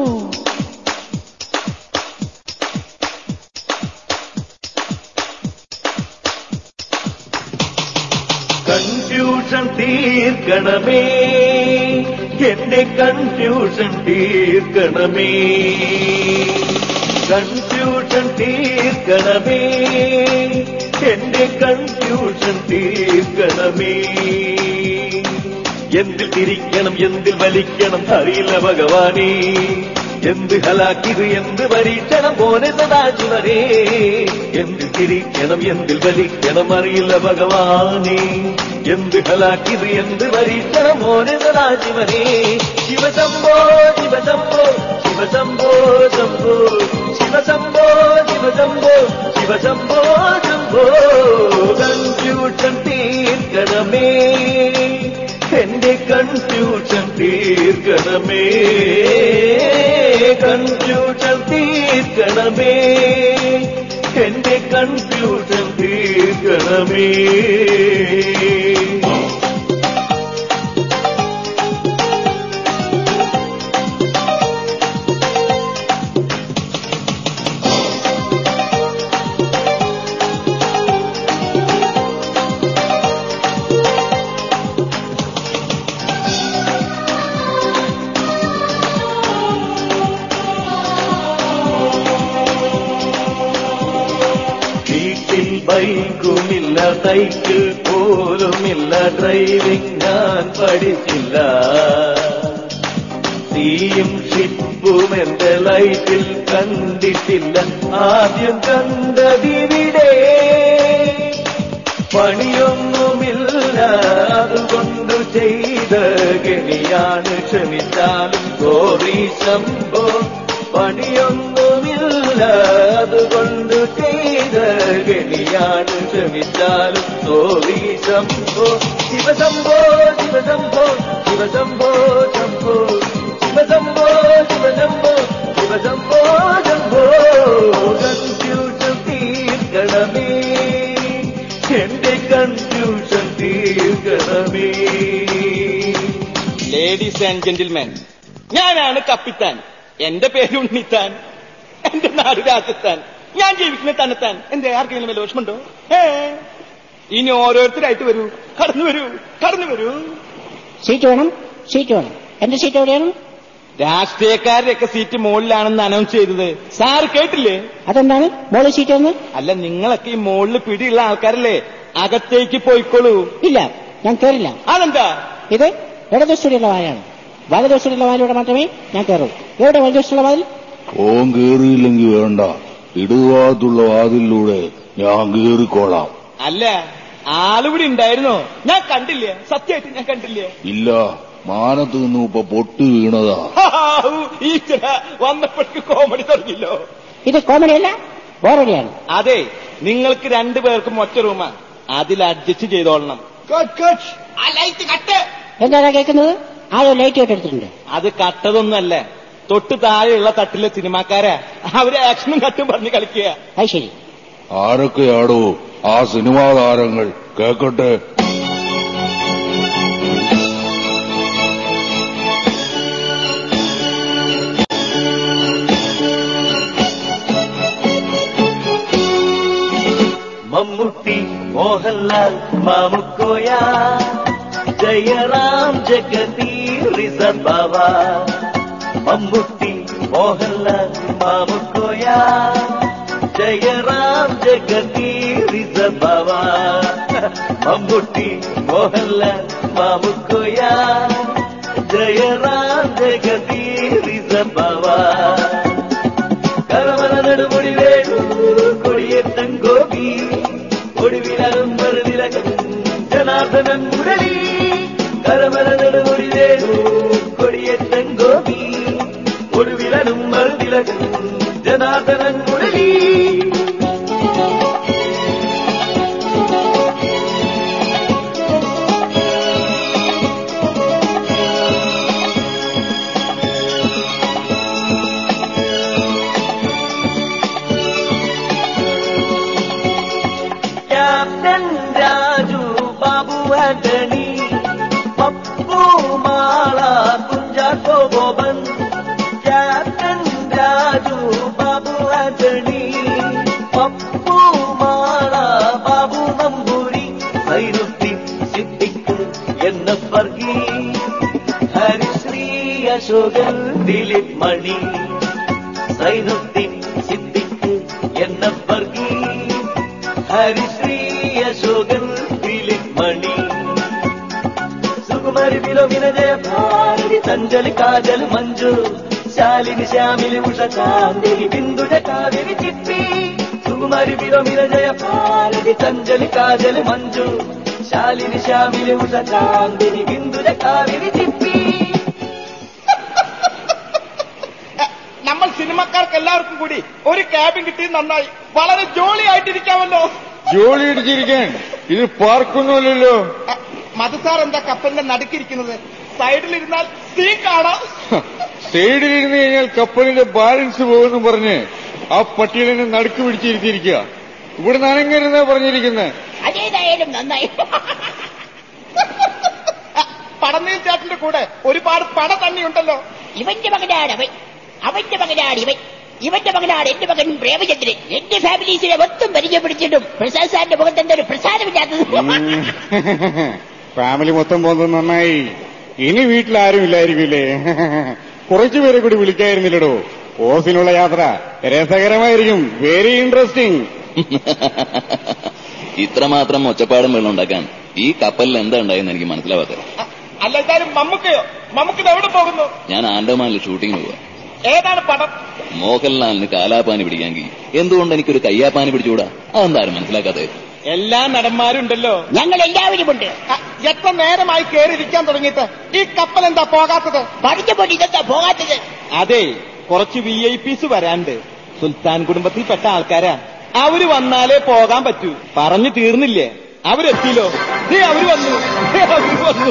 [SPEAKER 12] കൺഫ്യൂഷൻ തീർക്കണമേ എന്റെ കൺഫ്യൂഷൻ തീർക്കണമേ കൺഫ്യൂഷൻ തീർക്കണമേ എന്റെ കൺഫ്യൂഷൻ തീർക്കണമേ എന്തിൽ തിരിക്കണം എന്തിൽ വലിക്കണം അറിയില്ല ഭഗവാനേ എന്ത് ഹലാക്കിത് എന്ത് പരീക്ഷണം പോലെ സദാശിവനേ എന്തിൽ തിരിക്കണം എന്തിൽ വലിക്കണം അറിയില്ല ഭഗവാനേ എന്ത് ഹലാക്കിത് എന്ത് പരീക്ഷണം മോനെ സദാശിവനേ ശിവശംഭോ ശിവശംഭോ ശിവശംഭോ ശംഭോ ശിവശംഭോ ശിവശംഭോ ശിവശംഭോ ശംഭോ കൺഫ്യൂഷൻ തീർക്കണമേ എന്റെ കൺഫ്യൂഷൻ തീർക്കണമേ കൺഫ്യൂഷൻ തീർക്കണമേ എന്റെ കൺഫ്യൂഷൻ തീർക്കണമേ ഈ ഇല്ല സൈക്കിൾ പോലുമില്ല ഡ്രൈവിംഗ് ഞാൻ പഠിച്ചില്ല തീയും ഷിപ്പും എന്റെ ലൈഫിൽ കണ്ടിട്ടില്ല ആദ്യം കണ്ടതിവിടെ പണിയൊന്നുമില്ല അതുകൊണ്ട് ചെയ്ത ഗണിയാണ് ക്ഷമിച്ചാലും ഗോറി ശംഭോ പണിയൊന്നുമില്ല അതുകൊണ്ട് ചെയ്ത ഗണിയാണ് ക്ഷമിച്ചാലും ഗോറി ശംഭോ ശിവശംഭോ ശിവശംഭോ ശിവശംഭോ ശംഭോ ശിവശംഭോ ശിവശംഭോ ശിവശംഭോ ശംഭോ കൺഫ്യൂഷൻ തീർക്കണമേ എന്റെ കൺഫ്യൂഷൻ തീർക്കണമേ
[SPEAKER 11] ലേഡീസ് ആൻഡ് ജെന്റിൽമാൻ ഞാനാണ് കപ്പിത്താൻ എന്റെ പേര് ഉണ്ണിത്താൻ എന്റെ നാട് രാജസ്ഥാൻ ഞാൻ ജീവിക്കുന്ന തന്നെത്താൻ എന്റെ ആർക്കെങ്കിലും വല്ല വിഷമുണ്ടോ ഏ ഇനി ഓരോരുത്തരായിട്ട് വരൂ കടന്നു വരൂ കടന്നു വരൂ
[SPEAKER 2] സീറ്റ് വേണം സീറ്റ് വേണം എന്റെ സീറ്റ് എവിടെയാണ്
[SPEAKER 11] രാഷ്ട്രീയക്കാരുടെയൊക്കെ സീറ്റ് മുകളിലാണെന്ന് അനൗൺസ് ചെയ്തത് സാർ കേട്ടില്ലേ
[SPEAKER 2] അതെന്താണ് മോളി സീറ്റ് ഒന്ന്
[SPEAKER 11] അല്ല നിങ്ങളൊക്കെ ഈ മുകളിൽ പിടിയുള്ള ആൾക്കാരല്ലേ അകത്തേക്ക് പോയിക്കോളൂ
[SPEAKER 2] ഇല്ല ഞാൻ കയറില്ല
[SPEAKER 11] അതെന്താ
[SPEAKER 2] ഇത് ഇടതുവശത്തുള്ള വാലാണ് വലതുവശത്തുള്ള വാലിലൂടെ മാത്രമേ ഞാൻ കയറൂ എവിടെ വലതുവശത്തുള്ള വാതിൽ
[SPEAKER 1] ഓൻ കേറിയില്ലെങ്കിൽ വേണ്ട ഇടുവാത്തുള്ള വാതിലൂടെ ഞാൻ കേറിക്കോളാം
[SPEAKER 11] അല്ല ആളിവിടെ ഉണ്ടായിരുന്നോ ഞാൻ കണ്ടില്ലേ സത്യമായിട്ട് ഞാൻ കണ്ടില്ലേ
[SPEAKER 1] ഇല്ല മാനത്ത് നിന്നും ഇപ്പൊ പൊട്ട് വീണതാ
[SPEAKER 11] ഹാവൂ, ഈശ്വര വന്നപ്പോഴേക്ക് കോമഡി തുടങ്ങിയല്ലോ
[SPEAKER 2] ഇത് കോമഡിയല്ല ബോറടിയാണ്
[SPEAKER 11] അതെ നിങ്ങൾക്ക് രണ്ടു പേർക്കും ഒറ്റ റൂമാ അതിൽ അഡ്ജസ്റ്റ് ചെയ്തോളണം
[SPEAKER 10] ആ ലൈറ്റ് കട്ട്
[SPEAKER 2] എന്താണ് കേൾക്കുന്നത് ആരോ ലൈറ്റ് കെട്ടെടുത്തിട്ടുണ്ട്
[SPEAKER 11] അത് കട്ടതൊന്നുമല്ല തൊട്ട് താഴെയുള്ള തട്ടിലെ സിനിമാക്കാരാ അവര് ആക്ഷനും കട്ടും പറഞ്ഞ് കളിക്കുക
[SPEAKER 2] അത് ശരി
[SPEAKER 1] ആരൊക്കെയാടോ ആ സിനിമാ താരങ്ങൾ കേക്കട്ടെ
[SPEAKER 12] മമ്മൂട്ടി മോഹൻലാൽ മാമുക്കോയ ജയറാം ജഗതി റിസർബാവ മമ്മൂട്ടി മോഹൻലാൽ മാമുക്കോയ ജയറാം ജഗതി റിസർബാവ മമ്മൂട്ടി മോഹൻലാൽ മാമുക്കോയ ജയറാം ജഗതി റിസർബാവ കരമന നെടുമുടി വേണു കൊടിയേറ്റം ഗോപി ഒടുവിലും വെറുതിലകം ജനാർദ്ദനൻ മുരളി കരമന നെടുമുടി വേണു കൊടിയേറ്റം ഗോപി ഒടുവിലും വെറുതിലകം ജനാർദ്ദനൻ മുരളി ക്യാപ്റ്റൻ രാജു ബാബു ആന്റണി പപ്പു മാള കുഞ്ചാക്കോ ബോബൻ ക്യാപ്റ്റൻ രാജു ബാബു ആന്റണി പപ്പു മാള ബാബു നമ്പൂരി സൈനുദ്ദീൻ സിദ്ദിഖ് എന്ന വർഗീ ഹരിശ്രീ അശോകൻ ദിലീപ് മണി സൈനുദ്ദീൻ സിദ്ദിഖ് എന്ന വർഗീ ഹരിശ്രീ അശോകൻ ദിലീപ് മണി സുകുമാരി വിലോമിന ജയ ഭാരതി തഞ്ചലി കാജൽ മഞ്ജു ശാലിനി ശ്യാമിലി ഉഷ ചാന്ദിനി ബിന്ദുജ കാവേരി ചിപ്പി സുകുമാരി വിലോമിന ജയ ഭാരതി തഞ്ചലി കാജൽ മഞ്ജു ശാലിനി ശ്യാമിലി ഉഷ ചാന്ദിനി ബിന്ദുജ കാവേരി ചിപ്പി
[SPEAKER 11] നമ്മൾ സിനിമക്കാർക്ക് എല്ലാവർക്കും കൂടി ഒരു ക്യാബിൻ കിട്ടിയത് നന്നായി വളരെ ജോളി ആയിട്ടിരിക്കാമല്ലോ
[SPEAKER 13] ജോലി അടിച്ചിരിക്കാൻ ഇത് പാർക്കൊന്നുമല്ലല്ലോ
[SPEAKER 11] മധുസാർ എന്താ കപ്പലിന്റെ നടുക്കിരിക്കുന്നത് സൈഡിലിരുന്നാൽ സീ കാണാം
[SPEAKER 13] സൈഡിലിരുന്ന് കഴിഞ്ഞാൽ കപ്പലിന്റെ ബാലൻസ് പോകുമെന്ന് പറഞ്ഞ് ആ പട്ടിയലിനെ നടുക്ക് പിടിച്ചിരുത്തിയിരിക്കുക ഇവിടെ നനങ്ങരുന്നാ പറഞ്ഞിരിക്കുന്നത്
[SPEAKER 9] അതേതായാലും നന്നായി
[SPEAKER 11] പടന്നീൽ ചേട്ടന്റെ കൂടെ ഒരുപാട് പട തന്നെയുണ്ടല്ലോ
[SPEAKER 9] ഇവന്റെ മകനാണ് അവൻ അവന്റെ മകനാണ് ഇവൻ ഇവന്റെ മകനാണ് എന്റെ മകൻ പ്രേമചന്ദ്രൻ എന്റെ ഫാമിലീസിനെ മൊത്തം പരിചയപ്പെടുത്തിയിട്ടും പ്രസാദ് സാറിന്റെ മുഖത്ത് എന്താ ഒരു പ്രസാദമില്ലാത്തത്
[SPEAKER 13] ഫാമിലി മൊത്തം പോകുന്നത് നന്നായി ഇനി വീട്ടിൽ ആരും ഇല്ലായിരിക്കില്ലേ കുറച്ചുപേരെ കൂടി വിളിക്കായിരുന്നില്ലടോ ഓസിനുള്ള യാത്ര രസകരമായിരിക്കും വെരി ഇൻട്രസ്റ്റിംഗ്
[SPEAKER 14] ഇത്രമാത്രം ഒച്ചപ്പാടും വെള്ളം ഉണ്ടാക്കാൻ ഈ കപ്പലിൽ എന്താ ഉണ്ടായെന്ന് എനിക്ക് മനസ്സിലാവാത്തത്
[SPEAKER 11] അല്ല എന്തായാലും മമ്മൂക്കയോ മമ്മൂക്കിത് എവിടെ പോകുന്നു
[SPEAKER 14] ഞാൻ ആൻഡമാനിൽ ഷൂട്ടിങ്ങിന് പോവാ
[SPEAKER 11] ഏതാണ് പടം
[SPEAKER 14] മോഹൻലാലിന് കാലാപ്പാനി പിടിക്കാമെങ്കിൽ എന്തുകൊണ്ട് എനിക്കൊരു കയ്യാപ്പാനി പിടിച്ചുകൂടാ അതെന്താരും മനസ്സിലാക്കാത്തത്
[SPEAKER 11] എല്ലാ നടന്മാരും ഉണ്ടല്ലോ
[SPEAKER 9] ഞങ്ങൾ എല്ലാവരും ഉണ്ട്
[SPEAKER 11] എത്ര നേരമായി കയറിയിരിക്കാൻ തുടങ്ങിയിട്ട് ഈ കപ്പൽ എന്താ പോകാത്തത്
[SPEAKER 9] പഠിച്ച പൊടി ഇതെന്താ പോകാത്തത്
[SPEAKER 11] അതെ കുറച്ച് വി ഐ പിസ് വരാണ്ട് സുൽത്താൻ കുടുംബത്തിൽപ്പെട്ട ആൾക്കാരാ അവര് വന്നാലേ പോകാൻ പറ്റൂ പറഞ്ഞു തീർന്നില്ലേ അവരെത്തിയില്ലോ ദേ അവര് വന്നു ദേ അവര് വന്നു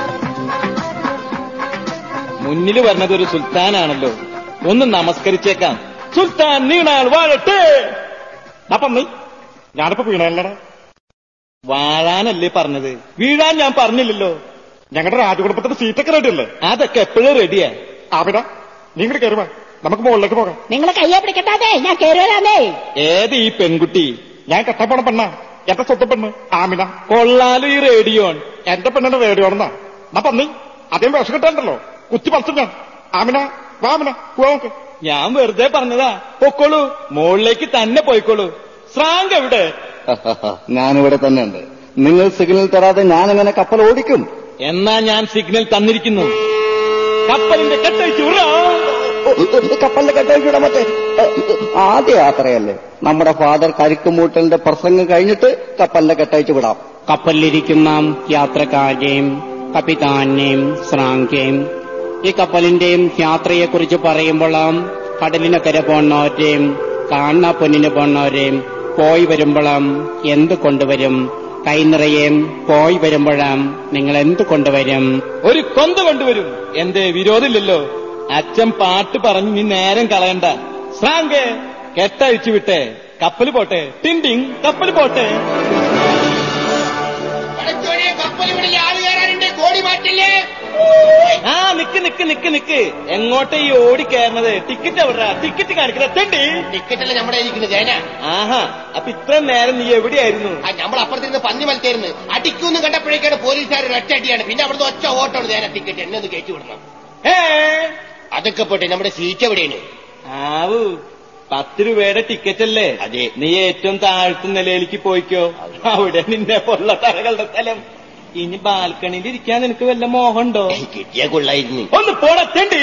[SPEAKER 11] മുന്നിൽ വരുന്നത് ഒരു സുൽത്താനാണല്ലോ ഒന്ന് നമസ്കരിച്ചേക്കാം സുൽത്താൻ നീണാൾ വാഴട്ടെ അപ്പം നീ ഞാനിപ്പോ വീണല്ലടാ വാഴാനല്ലേ പറഞ്ഞത് വീഴാൻ ഞാൻ പറഞ്ഞില്ലല്ലോ
[SPEAKER 6] ഞങ്ങളുടെ രാജകുടുംബത്തിന്റെ സീറ്റൊക്കെ റെഡി അല്ലേ
[SPEAKER 11] അതൊക്കെ എപ്പോഴും റെഡിയാ
[SPEAKER 6] ആമിന നീ ഇങ്ങോട്ട് കയറുവാ നമുക്ക് മുകളിലേക്ക് പോകാം
[SPEAKER 2] നിങ്ങളെ കയ്യെ പിടിക്കട്ടാതെ ഞാൻ കയറുവരാന്നേ
[SPEAKER 11] ഏത് ഈ പെൺകുട്ടി
[SPEAKER 6] ഞാൻ കട്ടപ്പണ പെണ്ണ എന്റെ സ്വന്തം പെണ്ണ് ആമിന
[SPEAKER 11] കൊള്ളാലും ഈ റേഡിയോൺ
[SPEAKER 6] എന്റെ പെണ്ണിന്റെ റേഡിയോ ആണെന്നാ എന്നാ പന്നി അതേ വിഷം കിട്ടാണ്ടല്ലോ കുത്തി പറിച്ചു ഞാൻ ആമിന വാ ആമിന പോവാ നമുക്ക്
[SPEAKER 11] ഞാൻ വെറുതെ പറഞ്ഞതാ പൊക്കോളൂ മുകളിലേക്ക് തന്നെ പോയിക്കോളൂ ശ്രാങ്ക് എവിടെ
[SPEAKER 3] ഞാനിവിടെ തന്നെ ഉണ്ട് നിങ്ങൾ സിഗ്നൽ തരാതെ ഞാൻ എങ്ങനെ കപ്പൽ ഓടിക്കും
[SPEAKER 11] എന്നാ ഞാൻ സിഗ്നൽ തന്നിരിക്കുന്നു കപ്പലിന്റെ കെട്ടഴിച്ചു
[SPEAKER 3] കപ്പലിന്റെ കെട്ടഴിച്ചൂടാ മറ്റേ ആദ്യ യാത്രയല്ലേ നമ്മുടെ ഫാദർ കരിക്കുമൂട്ടലിന്റെ പ്രസംഗം കഴിഞ്ഞിട്ട് കപ്പലിന്റെ കെട്ടഴിച്ചു വിടാം
[SPEAKER 7] കപ്പലിലിരിക്കുന്ന യാത്രക്കാരെയും കപ്പിത്താനെയും ശ്രാങ്കയും ഈ കപ്പലിന്റെയും യാത്രയെക്കുറിച്ച് പറയുമ്പോൾ കടലിനക്കരെ പോണവരെയും കാണുന്ന പൊന്നിന് പോണവരെയും പോയി വരുമ്പോഴും എന്ത് കൊണ്ടുവരും കൈനിറയേം പോയി വരുമ്പോഴും നിങ്ങൾ എന്ത് കൊണ്ടുവരും
[SPEAKER 11] ഒരു കൊന്ത കൊണ്ടുവരും എന്റെ വിരോധമില്ലല്ലോ അച്ഛൻ പാട്ട് പറഞ്ഞു നീ നേരം കളയണ്ട ശ്രാങ്കെ കെട്ടഴിച്ചു വിട്ടെ കപ്പൽ പോട്ടെ ടിൻഡിങ് കപ്പൽ പോട്ടെ
[SPEAKER 10] കപ്പൽ ഇവിടെ ആള് കയറാനുണ്ട് കോടി മാറ്റില്ലേ
[SPEAKER 11] ആ നിക്ക് നിക്ക് നിക്ക് നിക്ക് എങ്ങോട്ടാ ഈ ഓടി കയറുന്നത് ടിക്കറ്റ് എവിടാ ടിക്കറ്റ് കാണിക്കുന്ന തെണ്ടി
[SPEAKER 10] ടിക്കറ്റ് അല്ലേ നമ്മുടെ ഇരിക്കുന്നത് ജയന
[SPEAKER 11] ആഹാ അപ്പൊ ഇത്ര നേരം നീ എവിടെയായിരുന്നു
[SPEAKER 10] ആ നമ്മൾ അപ്പുറത്തിരുന്ന് പന്നി മലത്തായിരുന്നു അടിക്കൂന്ന് കണ്ടപ്പോഴേക്കാണ് പോലീസുകാർ ഒറ്റ അടിയാണ് പിന്നെ അവിടുന്ന് ഒറ്റ ഓട്ടമാണ് ജയന ടിക്കറ്റ് എന്നെ ഒന്ന് കയറ്റി വിടണം അതൊക്കെ പോട്ടെ നമ്മുടെ സീറ്റ് എവിടെയാണ്
[SPEAKER 11] ആവു പത്ത് രൂപയുടെ ടിക്കറ്റ് അല്ലേ
[SPEAKER 10] അതെ
[SPEAKER 11] നീ ഏറ്റവും താഴ്ത്ത നിലയിലേക്ക് പോയിക്കോ അവിടെ നിന്നെ പോലുള്ള തറകളുടെ സ്ഥലം ഇനി ബാൽക്കണിയിൽ ഇരിക്കാൻ നിനക്ക് വല്ല മോഹമുണ്ടോ
[SPEAKER 10] കിട്ടിയ കൊള്ളായിരുന്നു
[SPEAKER 11] ഒന്ന് പോടത്തേണ്ടി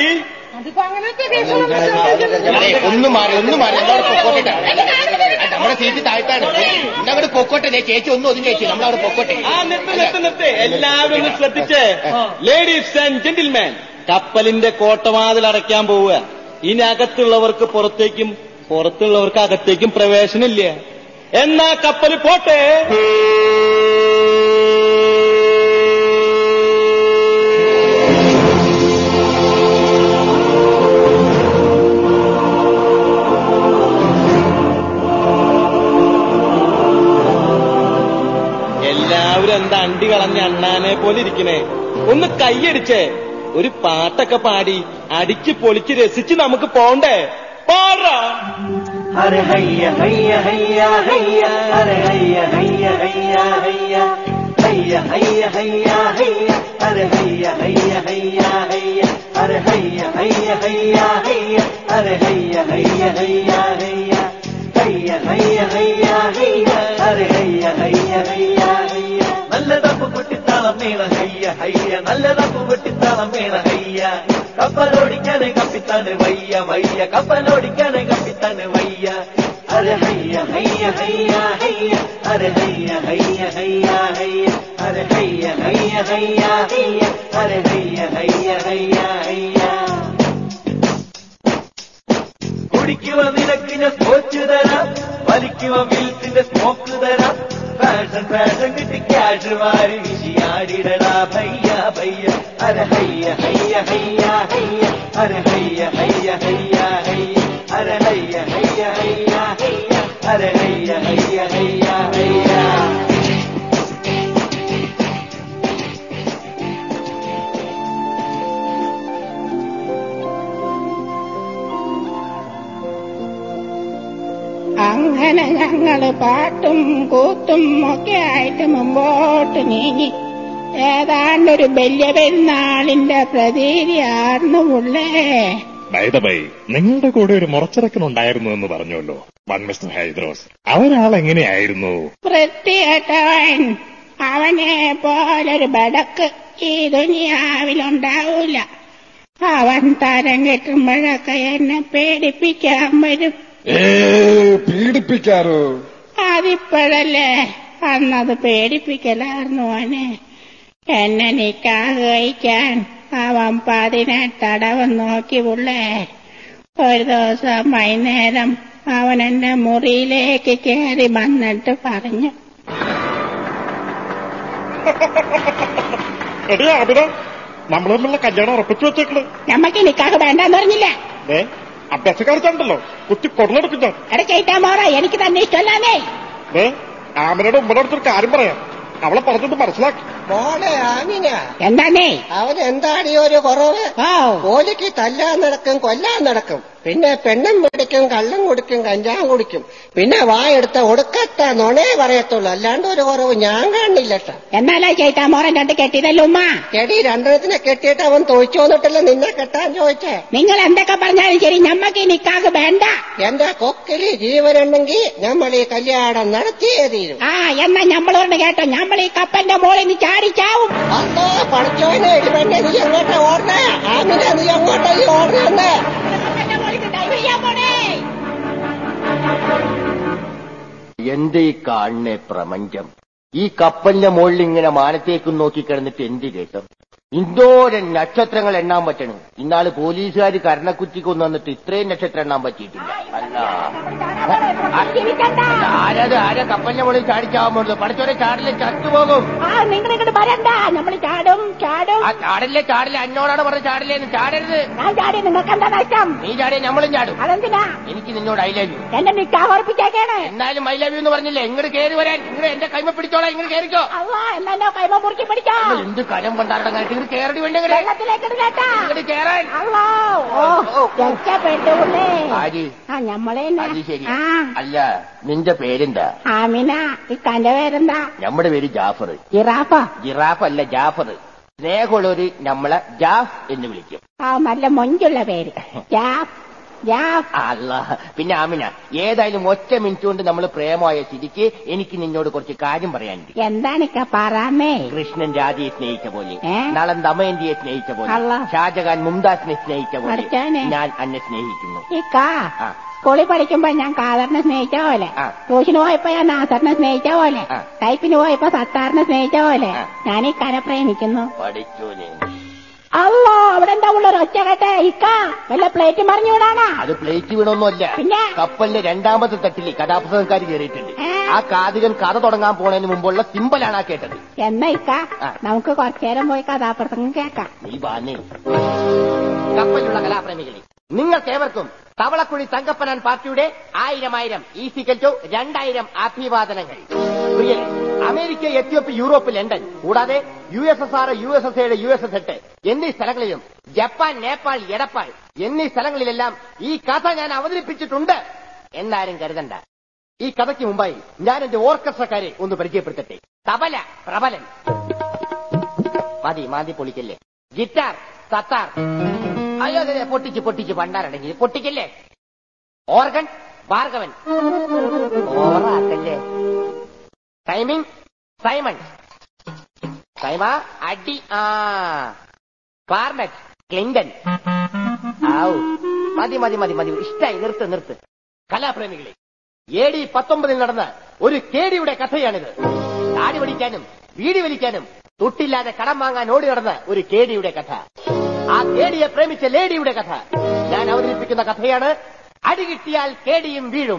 [SPEAKER 10] അതെ, ഒന്ന് മാറി ഒന്ന് മാറി നമ്മളവിടെ പൊക്കോട്ടെ നമ്മുടെ സീറ്റ് താഴ്ത്താണ് എന്നങ്ങോട്ട് പൊക്കോട്ടെ ദേ ചേച്ചി ഒന്നും ഒതുങ്ങി ചേച്ചി നമ്മളവിടെ പൊക്കോട്ടെ
[SPEAKER 11] ആ നിർത്ത് നിർത്ത് നിർത്ത് എല്ലാവരും ഒന്ന് ശ്രദ്ധിച്ചേ ലേഡീസ് ആൻഡ് ജെന്റിൽമാൻ കപ്പലിന്റെ കോട്ടവാതിൽ അടയ്ക്കാൻ പോവുക ഇനി അകത്തുള്ളവർക്ക് പുറത്തേക്കും പുറത്തുള്ളവർക്ക് അകത്തേക്കും പ്രവേശനമില്ല എന്നാ കപ്പൽ പോട്ടെ എല്ലാവരും എന്താ അണ്ടി കളഞ്ഞ അണ്ണാനെ പോലെ ഇരിക്കണേ ഒന്ന് കൈയടിച്ചേ ഒരു പാട്ടൊക്കെ പാടി അടിച്ച് പൊളിച്ച് രസിച്ച് നമുക്ക് പോണ്ടേ പാടാ
[SPEAKER 12] अरे हैया हैया हैया हैया अरे हैया हैया हैया हैया हैया हैया हैया हैया अरे हैया हैया हैया हैया अरे हैया हैया हैया हैया अरे हैया हैया हैया हैया हैया हैया हैया हैया अरे हैया हैया हैया हैया നല്ല തപ്പ് പൊട്ടിത്താളം വീണ ഹയ്യ ഹയ്യ നല്ല തപ്പ് പൊട്ടിത്താളം വീണ ഹയ്യ കപ്പലോടിക്കാനെ കപ്പിത്താന് വയ്യ വയ്യ കപ്പലോടിക്കാനെ കപ്പിത്താന് വയ്യ അരെ ഹയ്യ ഹയ്യ ഹയ്യ ഹയ്യ അരെ ഹയ്യ ഹയ്യ ഹയ്യ ഹയ്യ അരെ ഹയ്യ ഹയ്യ ഹയ്യ ഹയ്യ അരെ ഹയ്യ ഹയ്യ ഹയ്യ ഹയ്യ കുടിക്കുവ നിനക്കിന് സ്കോച്ച് തരാം വലിക്കുവ മിൽസിന്റെ സ്മോക്ക് തരാം ഫാഷൻ ഫാഷൻ കിട്ടി ക്യാഷ് വാരി വിശിയാടിടടാ ഭയ്യ ഭയ്യ അര ഹയ്യ ഹയ്യ ഹയ്യ ഹയ്യ അര ഹയ്യ ഹയ്യ ഹയ്യ ഹയ്യ അര ഹയ്യ ഹയ്യ ഹയ്യ ഹയ്യ അര ഹയ്യ ഹയ്യ ഹയ്യ ഹയ്യ
[SPEAKER 2] അങ്ങനെ ഞങ്ങള് പാട്ടും കൂത്തും ഒക്കെ ആയിട്ട് മുമ്പോട്ട് നീങ്ങി ഏതാണ്ടൊരു വലിയ പെരുന്നാളിന്റെ പ്രതീതിയാർന്നു ഉള്ളേ
[SPEAKER 6] ബൈ നിങ്ങളുടെ കൂടെ ഒരു മുറച്ചിറക്കനുണ്ടായിരുന്നു എന്ന് പറഞ്ഞല്ലോ വൺ മിസ്റ്റർ ഹൈദ്രോസ് അവരാൾ എങ്ങനെയായിരുന്നു
[SPEAKER 2] വൃത്തികെട്ടവൻ അവനെ പോലൊരു ബടക്ക് ഈ ദുനിയാവിലുണ്ടാവൂല അവൻ തരം കെട്ടുമ്പോഴൊക്കെ എന്നെ പേടിപ്പിക്കാൻ വരും
[SPEAKER 5] ഏ പീഡിപ്പിക്കാറോ
[SPEAKER 2] അതിപ്പോഴല്ലേ അന്നത് പേടിപ്പിക്കലായിരുന്നു അവനെ എന്നെ നിക്കാഹ് കഴിക്കാൻ അവൻ പതിനെട്ടടവം നോക്കി പുള്ളേ ഒരു ദിവസം വൈകുന്നേരം അവൻ എന്റെ മുറിയിലേക്ക് കയറി വന്നിട്ട് പറഞ്ഞു
[SPEAKER 6] എടിയാ അബിന നമ്മൾ തമ്മിലുള്ള കല്യാണം ഉറപ്പിച്ചു വെച്ചേക്കണ്
[SPEAKER 2] നമ്മക്ക് നിക്കാഹ് വേണ്ടെന്ന് പറഞ്ഞില്ല
[SPEAKER 6] ഏ അഭ്യാസക്കാർക്കുണ്ടല്ലോ കുത്തി കൊടലെടുക്കുന്ന
[SPEAKER 2] എടാ ചേട്ടാ മോറ എനിക്ക് തന്നെ ഇഷ്ടമല്ലാന്നേ
[SPEAKER 6] ഏ ആമിനയുടെ ഉമ്മയുടെ അടുത്തൊരു കാര്യം പറയാം അവളെ പറഞ്ഞിട്ട് മനസ്സിലാക്കി
[SPEAKER 15] മോളെ ആമിന
[SPEAKER 2] എന്താണേ
[SPEAKER 15] അവൻ എന്താടി ഒരു കുറവ് കോലിക്ക് തല്ലാൻ നടക്കും കൊല്ലാൻ നടക്കും പിന്നെ പെണ്ണും പിടിക്കും കള്ളം കുടിക്കും കഞ്ചാൻ കുടിക്കും പിന്നെ വായെടുത്ത ഒടുക്കത്ത നുണേ പറയത്തുള്ളൂ അല്ലാണ്ട് ഒരു കുറവ് ഞാൻ കാണില്ലട്ട
[SPEAKER 2] എന്നാലാ ചേട്ടാ മോറൻ രണ്ട് കെട്ടിയതല്ലോ ഉമ്മ
[SPEAKER 15] ചെടി രണ്ടെണ്ണത്തിനെ കെട്ടിയിട്ട് അവൻ തൊഴിച്ചു വന്നിട്ടല്ല നിന്നെ കെട്ടാൻ ചോദിച്ചേ
[SPEAKER 2] നിങ്ങൾ എന്തൊക്കെ പറഞ്ഞാലും ശരി നമ്മക്ക് ഈ നിക്കാഹ് വേണ്ട
[SPEAKER 15] എന്റെ കൊക്കില് ജീവനുണ്ടെങ്കിൽ നമ്മൾ ഈ കല്യാണം നടത്തിയേ തീരും
[SPEAKER 2] ആ എന്നാ നമ്മളോട് കേട്ടോ നമ്മൾ ഈ കപ്പന്റെ മോളിൽ നിന്ന് ചാടിച്ചാവും
[SPEAKER 15] അല്ലോ പഠിച്ചോനെ ഇടിവെണ്ണ നീ എങ്ങോട്ടാ ഓടണേ ആമിന നീ എങ്ങോട്ടാ ഈ ഓടണേ
[SPEAKER 16] എന്റെ ഈ കാണുന്ന പ്രപഞ്ചം ഈ കപ്പലിന്റെ മുകളിൽ ഇങ്ങനെ മാനത്തേക്ക് നോക്കി കിടന്നിട്ട് എന്ത് രസം ഇന്തോരം നക്ഷത്രങ്ങൾ എണ്ണാൻ പറ്റണം ഇന്നാള് പോലീസുകാർ കരണക്കുറ്റി കൊണ്ടുവന്നിട്ട് ഇത്രയും നക്ഷത്രം എണ്ണാൻ പറ്റിയിട്ടില്ല അല്ല ആരത് ആരാ കപ്പലിന്റെ മുകളിൽ ചാടിച്ചാവാൻ പോകുന്നത് പഠിച്ചോരെ ചാടില്ലേ ചത്തുപോകും
[SPEAKER 2] ആ നിങ്ങൾ ഇങ്ങോട്ട് വരണ്ട നമ്മൾ ചാടും ചാടും
[SPEAKER 16] ആ ചാടില്ലേ ചാടില്ലേ എന്നോടാണ് പറഞ്ഞ ചാടില്ലേന്ന് ചാടരുത്
[SPEAKER 2] ഞാൻ ചാടി നിങ്ങൾക്ക് എന്താ നഷ്ടം
[SPEAKER 16] നീ ചാടിയ നമ്മളും ചാടും
[SPEAKER 2] അതെന്തിനാ
[SPEAKER 16] എനിക്ക് നിന്നോട് ഐ ലവ് യു
[SPEAKER 2] എന്റെ നിക്കാഹ് ഉറപ്പിച്ചേക്കാണ്
[SPEAKER 16] എന്നാലും ഐ ലവ് യു എന്ന് പറഞ്ഞില്ലേ ഇങ്ങോട്ട് കയറി വരാൻ ഇങ്ങോട്ട് എന്റെ കൈമ പിടിച്ചോളാം ഇങ്ങോട്ട് കയറിക്കോ
[SPEAKER 2] അല്ല എന്നാ കൈമ മുറുക്കി പിടിച്ചോ
[SPEAKER 16] എന്ത് കലം കൊണ്ടാടങ്ങായിട്ട് ഇങ്ങോട്ട് കയറി വേണ്ട ഇങ്ങോട്ട്
[SPEAKER 2] വെള്ളത്തിലേക്ക് ഇടുന്നേട്ടാ
[SPEAKER 16] ഇങ്ങോട്ട് കയറാൻ
[SPEAKER 2] അല്ലോ ഓ രക്ഷപ്പെട്ടുള്ളേ
[SPEAKER 16] ആര്
[SPEAKER 2] ആ ഞമ്മളെ
[SPEAKER 16] അത് ശരി
[SPEAKER 2] ആ
[SPEAKER 16] അല്ല നിന്റെ പേരെന്താ
[SPEAKER 2] ആമിന ഇക്കാന്റെ പേരെന്താ
[SPEAKER 16] നമ്മുടെ പേര് ജാഫർ
[SPEAKER 2] ജിറാഫ
[SPEAKER 16] ജിറാഫ് അല്ല ജാഫർ സ്നേഹമുള്ളവര് നമ്മളെ ജാഫ് എന്ന് വിളിക്കും
[SPEAKER 2] ആ നല്ല മൊഞ്ചുള്ള പേര് ജാഫ് ജാഫ്
[SPEAKER 16] അല്ല പിന്നെ ആമിന ഏതായാലും ഒറ്റ മിനിറ്റ് കൊണ്ട് നമ്മൾ പ്രേമമായ സ്ഥിതിക്ക് എനിക്ക് നിന്നോട് കുറച്ച് കാര്യം പറയാനുണ്ട്
[SPEAKER 2] എന്താണിക്ക പറയാമേ
[SPEAKER 16] കൃഷ്ണൻ രാധയെ സ്നേഹിച്ച പോലെ
[SPEAKER 2] ഏ?
[SPEAKER 16] നളൻ ദമയന്തിയെ സ്നേഹിച്ച പോലെ
[SPEAKER 2] അല്ലാ.
[SPEAKER 16] ഷാജഹാൻ മുംതാസിനെ സ്നേഹിച്ച പോലെ
[SPEAKER 2] പഠിച്ചോനെ.
[SPEAKER 16] ഞാൻ അന്നെ സ്നേഹിക്കുന്നു
[SPEAKER 2] ഇക്ക
[SPEAKER 16] ആ.
[SPEAKER 2] സ്കൂളിൽ പഠിക്കുമ്പോ ഞാൻ കാദറിനെ സ്നേഹിച്ച പോലെ
[SPEAKER 16] ആ.
[SPEAKER 2] ട്യൂഷന് പോയപ്പോ ഞാൻ നാസറിനെ സ്നേഹിച്ച പോലെ
[SPEAKER 16] ആ.
[SPEAKER 2] ടൈപ്പിന് പോയപ്പോ സത്താറിനെ സ്നേഹിച്ച പോലെ
[SPEAKER 16] ആ.
[SPEAKER 2] ഞാൻ ഈ കര പ്രേമിക്കുന്നു
[SPEAKER 16] പഠിച്ചോനെ
[SPEAKER 2] അല്ലോ അവിടെ എന്താ ഉള്ള ഒരു ഒച്ച കേട്ടെ ഇക്ക വല്ല പ്ലേറ്റ് മറിഞ്ഞുവിടാനാ
[SPEAKER 16] അത് പ്ലേറ്റ് വീണൊന്നുമല്ല
[SPEAKER 2] പിന്നെ?
[SPEAKER 16] കപ്പലിന്റെ രണ്ടാമത്തെ തട്ടിൽ കഥാപ്രസംഗക്കാർ കയറിയിട്ടുണ്ട് ആ കാതികൻ കഥ തുടങ്ങാൻ പോണതിന് മുമ്പുള്ള സിമ്പലാണ് ആ കേട്ടത്
[SPEAKER 2] എന്നാ ഇക്ക
[SPEAKER 16] ആ.
[SPEAKER 2] നമുക്ക് കുറച്ചേരം പോയി കഥാപ്രസംഗം കേൾക്കാം
[SPEAKER 16] നീ വാനേ കപ്പലുള്ള കലാപ്രേമികളെ നിങ്ങൾക്കേവർക്കും തവളക്കുഴി തങ്കപ്പനാൻ പാർട്ടിയുടെ ആയിരം ആയിരം ഈസിക്കൽ ടു രണ്ടായിരം അഭിവാദനങ്ങൾ പ്രിയരെ അമേരിക്ക എത്യോപ്യ യൂറോപ്പ് ലണ്ടൻ കൂടാതെ U S S R U S S എയുടെ യു എസ് എസ് എട്ട് എന്നീ സ്ഥലങ്ങളിലും ജപ്പാൻ നേപ്പാൾ എടപ്പാൾ എന്നീ സ്ഥലങ്ങളിലെല്ലാം ഈ കഥ ഞാൻ അവതരിപ്പിച്ചിട്ടുണ്ട് എന്നാരും കരുതണ്ട ഈ കഥയ്ക്ക് മുമ്പായി ഞാൻ എന്റെ ഓർക്കസ്ട്രക്കാരെ ഒന്ന് പരിചയപ്പെടുത്തട്ടെ തബല പ്രബലൻ മതി മാതി പൊളിക്കല്ലേ ഗിറ്റാർ സത്താർ അയ്യോ അതെ അതെ, പൊട്ടിച്ച് പൊട്ടിച്ച് പണ്ടാരടങ്ങി പൊട്ടിക്കല്ലേ ഓർഗൻ ഭാർഗവൻ ഓറാക്കല്ലേ ടൈമിംഗ് സൈമൺ സൈമ അടി ആ ക്ലാർനെറ്റ് ക്ലിൻഡൻ ആവു മതി മതി മതി മതി ഇഷ്ടായി നിർത്ത് നിർത്ത് കലാപ്രേമികളെ എ ഡി പത്തൊമ്പതിൽ നടന്ന ഒരു കേടിയുടെ കഥയാണിത് താടി വലിക്കാനും വീടി വലിക്കാനും തൊട്ടില്ലാതെ കടം വാങ്ങാൻ ഓടി നടന്ന ഒരു കേടിയുടെ കഥ ആ കേടിയെ പ്രേമിച്ച ലേഡിയുടെ കഥ ഞാൻ അവതരിപ്പിക്കുന്ന കഥയാണ് അടികിട്ടിയാൽ കേടിയും വീഴും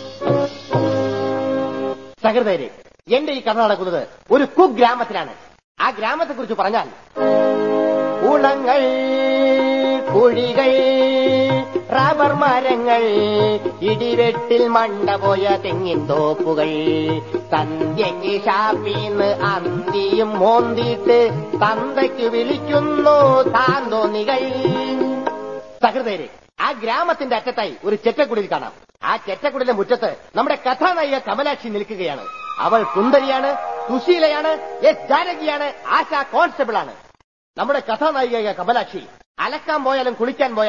[SPEAKER 16] സഹൃദയരെ എന്റെ ഈ കഥ നടക്കുന്നത് ഒരു കുഗ്രാമത്തിലാണ് ആ ഗ്രാമത്തെക്കുറിച്ച് പറഞ്ഞാൽ കുളങ്ങൾ കുഴികൾ റബ്ബർ മരങ്ങൾ ഇടിവെട്ടിൽ മണ്ട പോയ തെങ്ങിൻ തോപ്പുകൾ സന്ധ്യയ്ക്ക് ഷാപ്പിന്ന് അന്തിയും മോന്തിയിട്ട് തന്തയ്ക്ക് വിളിക്കുന്നു താന്തോന്നികൾ സഹൃദയരെ ആ ഗ്രാമത്തിന്റെ അറ്റത്തായി ഒരു ചെറ്റക്കുടിൽ കാണാം ആ ചെറ്റക്കുടിലെ മുറ്റത്ത് നമ്മുടെ കഥാനായിക കമലാക്ഷി നിൽക്കുകയാണ് അവൾ സുന്ദരിയാണ് സുശീലയാണ് എസ് ജാനകിയാണ് ആശ കോൺസ്റ്റബിൾ ആണ് നമ്മുടെ കഥാനായിക കമലാക്ഷി അലക്കാൻ പോയാലും കുളിക്കാൻ പോയാലും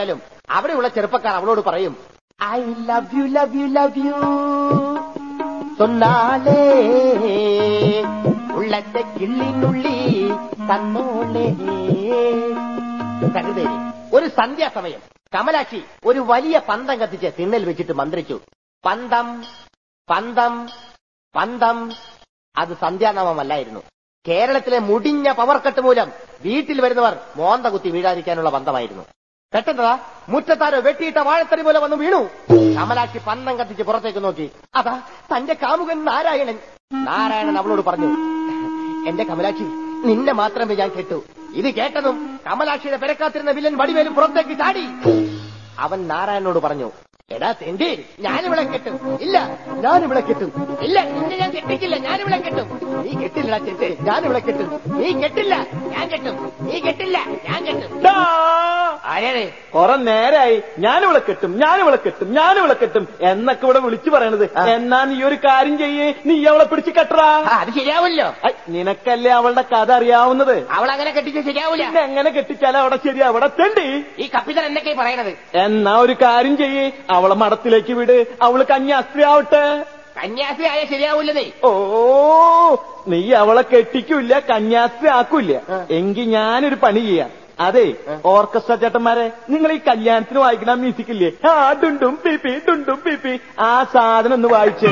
[SPEAKER 16] അവിടെയുള്ള ചെറുപ്പക്കാർ അവളോട് പറയും I love you love you love you சொன்னாலே உள்ளത്തെ കിള്ളിനുള്ളി തന്നോളേ സഹൃദയരെ ഒരു സന്ധ്യാസമയം കമലാക്ഷി ഒരു വലിയ പന്തം കത്തിച്ച് തിണ്ണൽ വെച്ചിട്ട് മന്ത്രിച്ചു പന്തം പന്തം പന്തം അത് സന്ധ്യാനാമമല്ലായിരുന്നു കേരളത്തിലെ മുടിഞ്ഞ പവർക്കട്ട് മൂലം വീട്ടിൽ വരുന്നവർ മോന്ത കുത്തി വീഴാതിരിക്കാനുള്ള പന്തമായിരുന്നു പെട്ടെന്നതാ മുറ്റത്താരോ വെട്ടിയിട്ട വാഴത്തടി പോലെ വന്ന് വീണു കമലാക്ഷി പന്തം കത്തിച്ച് പുറത്തേക്ക് നോക്കി അതാ തന്റെ കാമുകൻ നാരായണൻ നാരായണൻ അവളോട് പറഞ്ഞു എന്റെ കമലാക്ഷി നിന്നെ മാത്രമേ ഞാൻ കെട്ടു ഇത് കേട്ടതും കമലാക്ഷിയുടെ പെരക്കാത്തിരുന്ന വില്ലൻ വടിവേലും പുറത്തേക്ക് ചാടി അവൻ നാരായണനോട് പറഞ്ഞു എടാ തെണ്ടി ഞാനിവിടെ കെട്ടും ഇല്ല ഞാനിവിടെ കെട്ടും ഇല്ല നിന്നെ ഞാൻ കെട്ടിക്കില്ല ഞാനിവിടെ കെട്ടും നീ കെട്ടില്ലടാ ചെട്ട് ഞാനിവിടെ കെട്ടും നീ കെട്ടില്ല ഞാൻ കെട്ടും നീ കെട്ടില്ല ഞാൻ കെട്ടും ആരേ
[SPEAKER 11] കൊറേ നേരായി ഞാനിവിടെ കെട്ടും ഞാനിവിടെ കെട്ടും ഞാനിവിടെ കെട്ടും എന്നൊക്കെ ഇവിടെ വിളിച്ചു പറയണത് എന്നാ നീ ഒരു കാര്യം ചെയ്യേ നീ അവളെ പിടിച്ച് കെട്ടറാ
[SPEAKER 16] അത് ശരിയാവല്ലോ
[SPEAKER 11] ഐ, നിനക്കല്ലേ അവളുടെ കഥ അറിയാവുന്നത്
[SPEAKER 16] അവൾ അങ്ങനെ കെട്ടിച്ച് ശരിയാവൂല
[SPEAKER 11] പിന്നെ എങ്ങനെ കെട്ടിച്ചാലും അവിടെ ശരി അവിടെ തെണ്ടി
[SPEAKER 16] ഈ കപ്പിതൻ എന്തൊക്കെയാ പറയണത്
[SPEAKER 11] എന്നാ ഒരു കാര്യം ചെയ്യേ അവളെ മടത്തിലേക്ക് വിട് അവള് കന്യാസ്ത്രീ ആവട്ടെ
[SPEAKER 16] കന്യാസ്ത്രീ ആയ ശരിയാവൂലതേ
[SPEAKER 11] ഓ നീ അവളെ കെട്ടിക്കൂല കന്യാസ്ത്രീ ആക്കൂല എങ്കി ഞാനൊരു പണി ചെയ്യാം അതെ ഓർക്കസ്ട്ര ചേട്ടന്മാരെ നിങ്ങൾ ഈ കല്യാണത്തിന് വായിക്കുന്ന മ്യൂസിക് ഇല്ലേ ആ ഡുണ്ടും പിപി ഡുണ്ടും പിപി ആ സാധനം ഒന്ന് വായിച്ചേ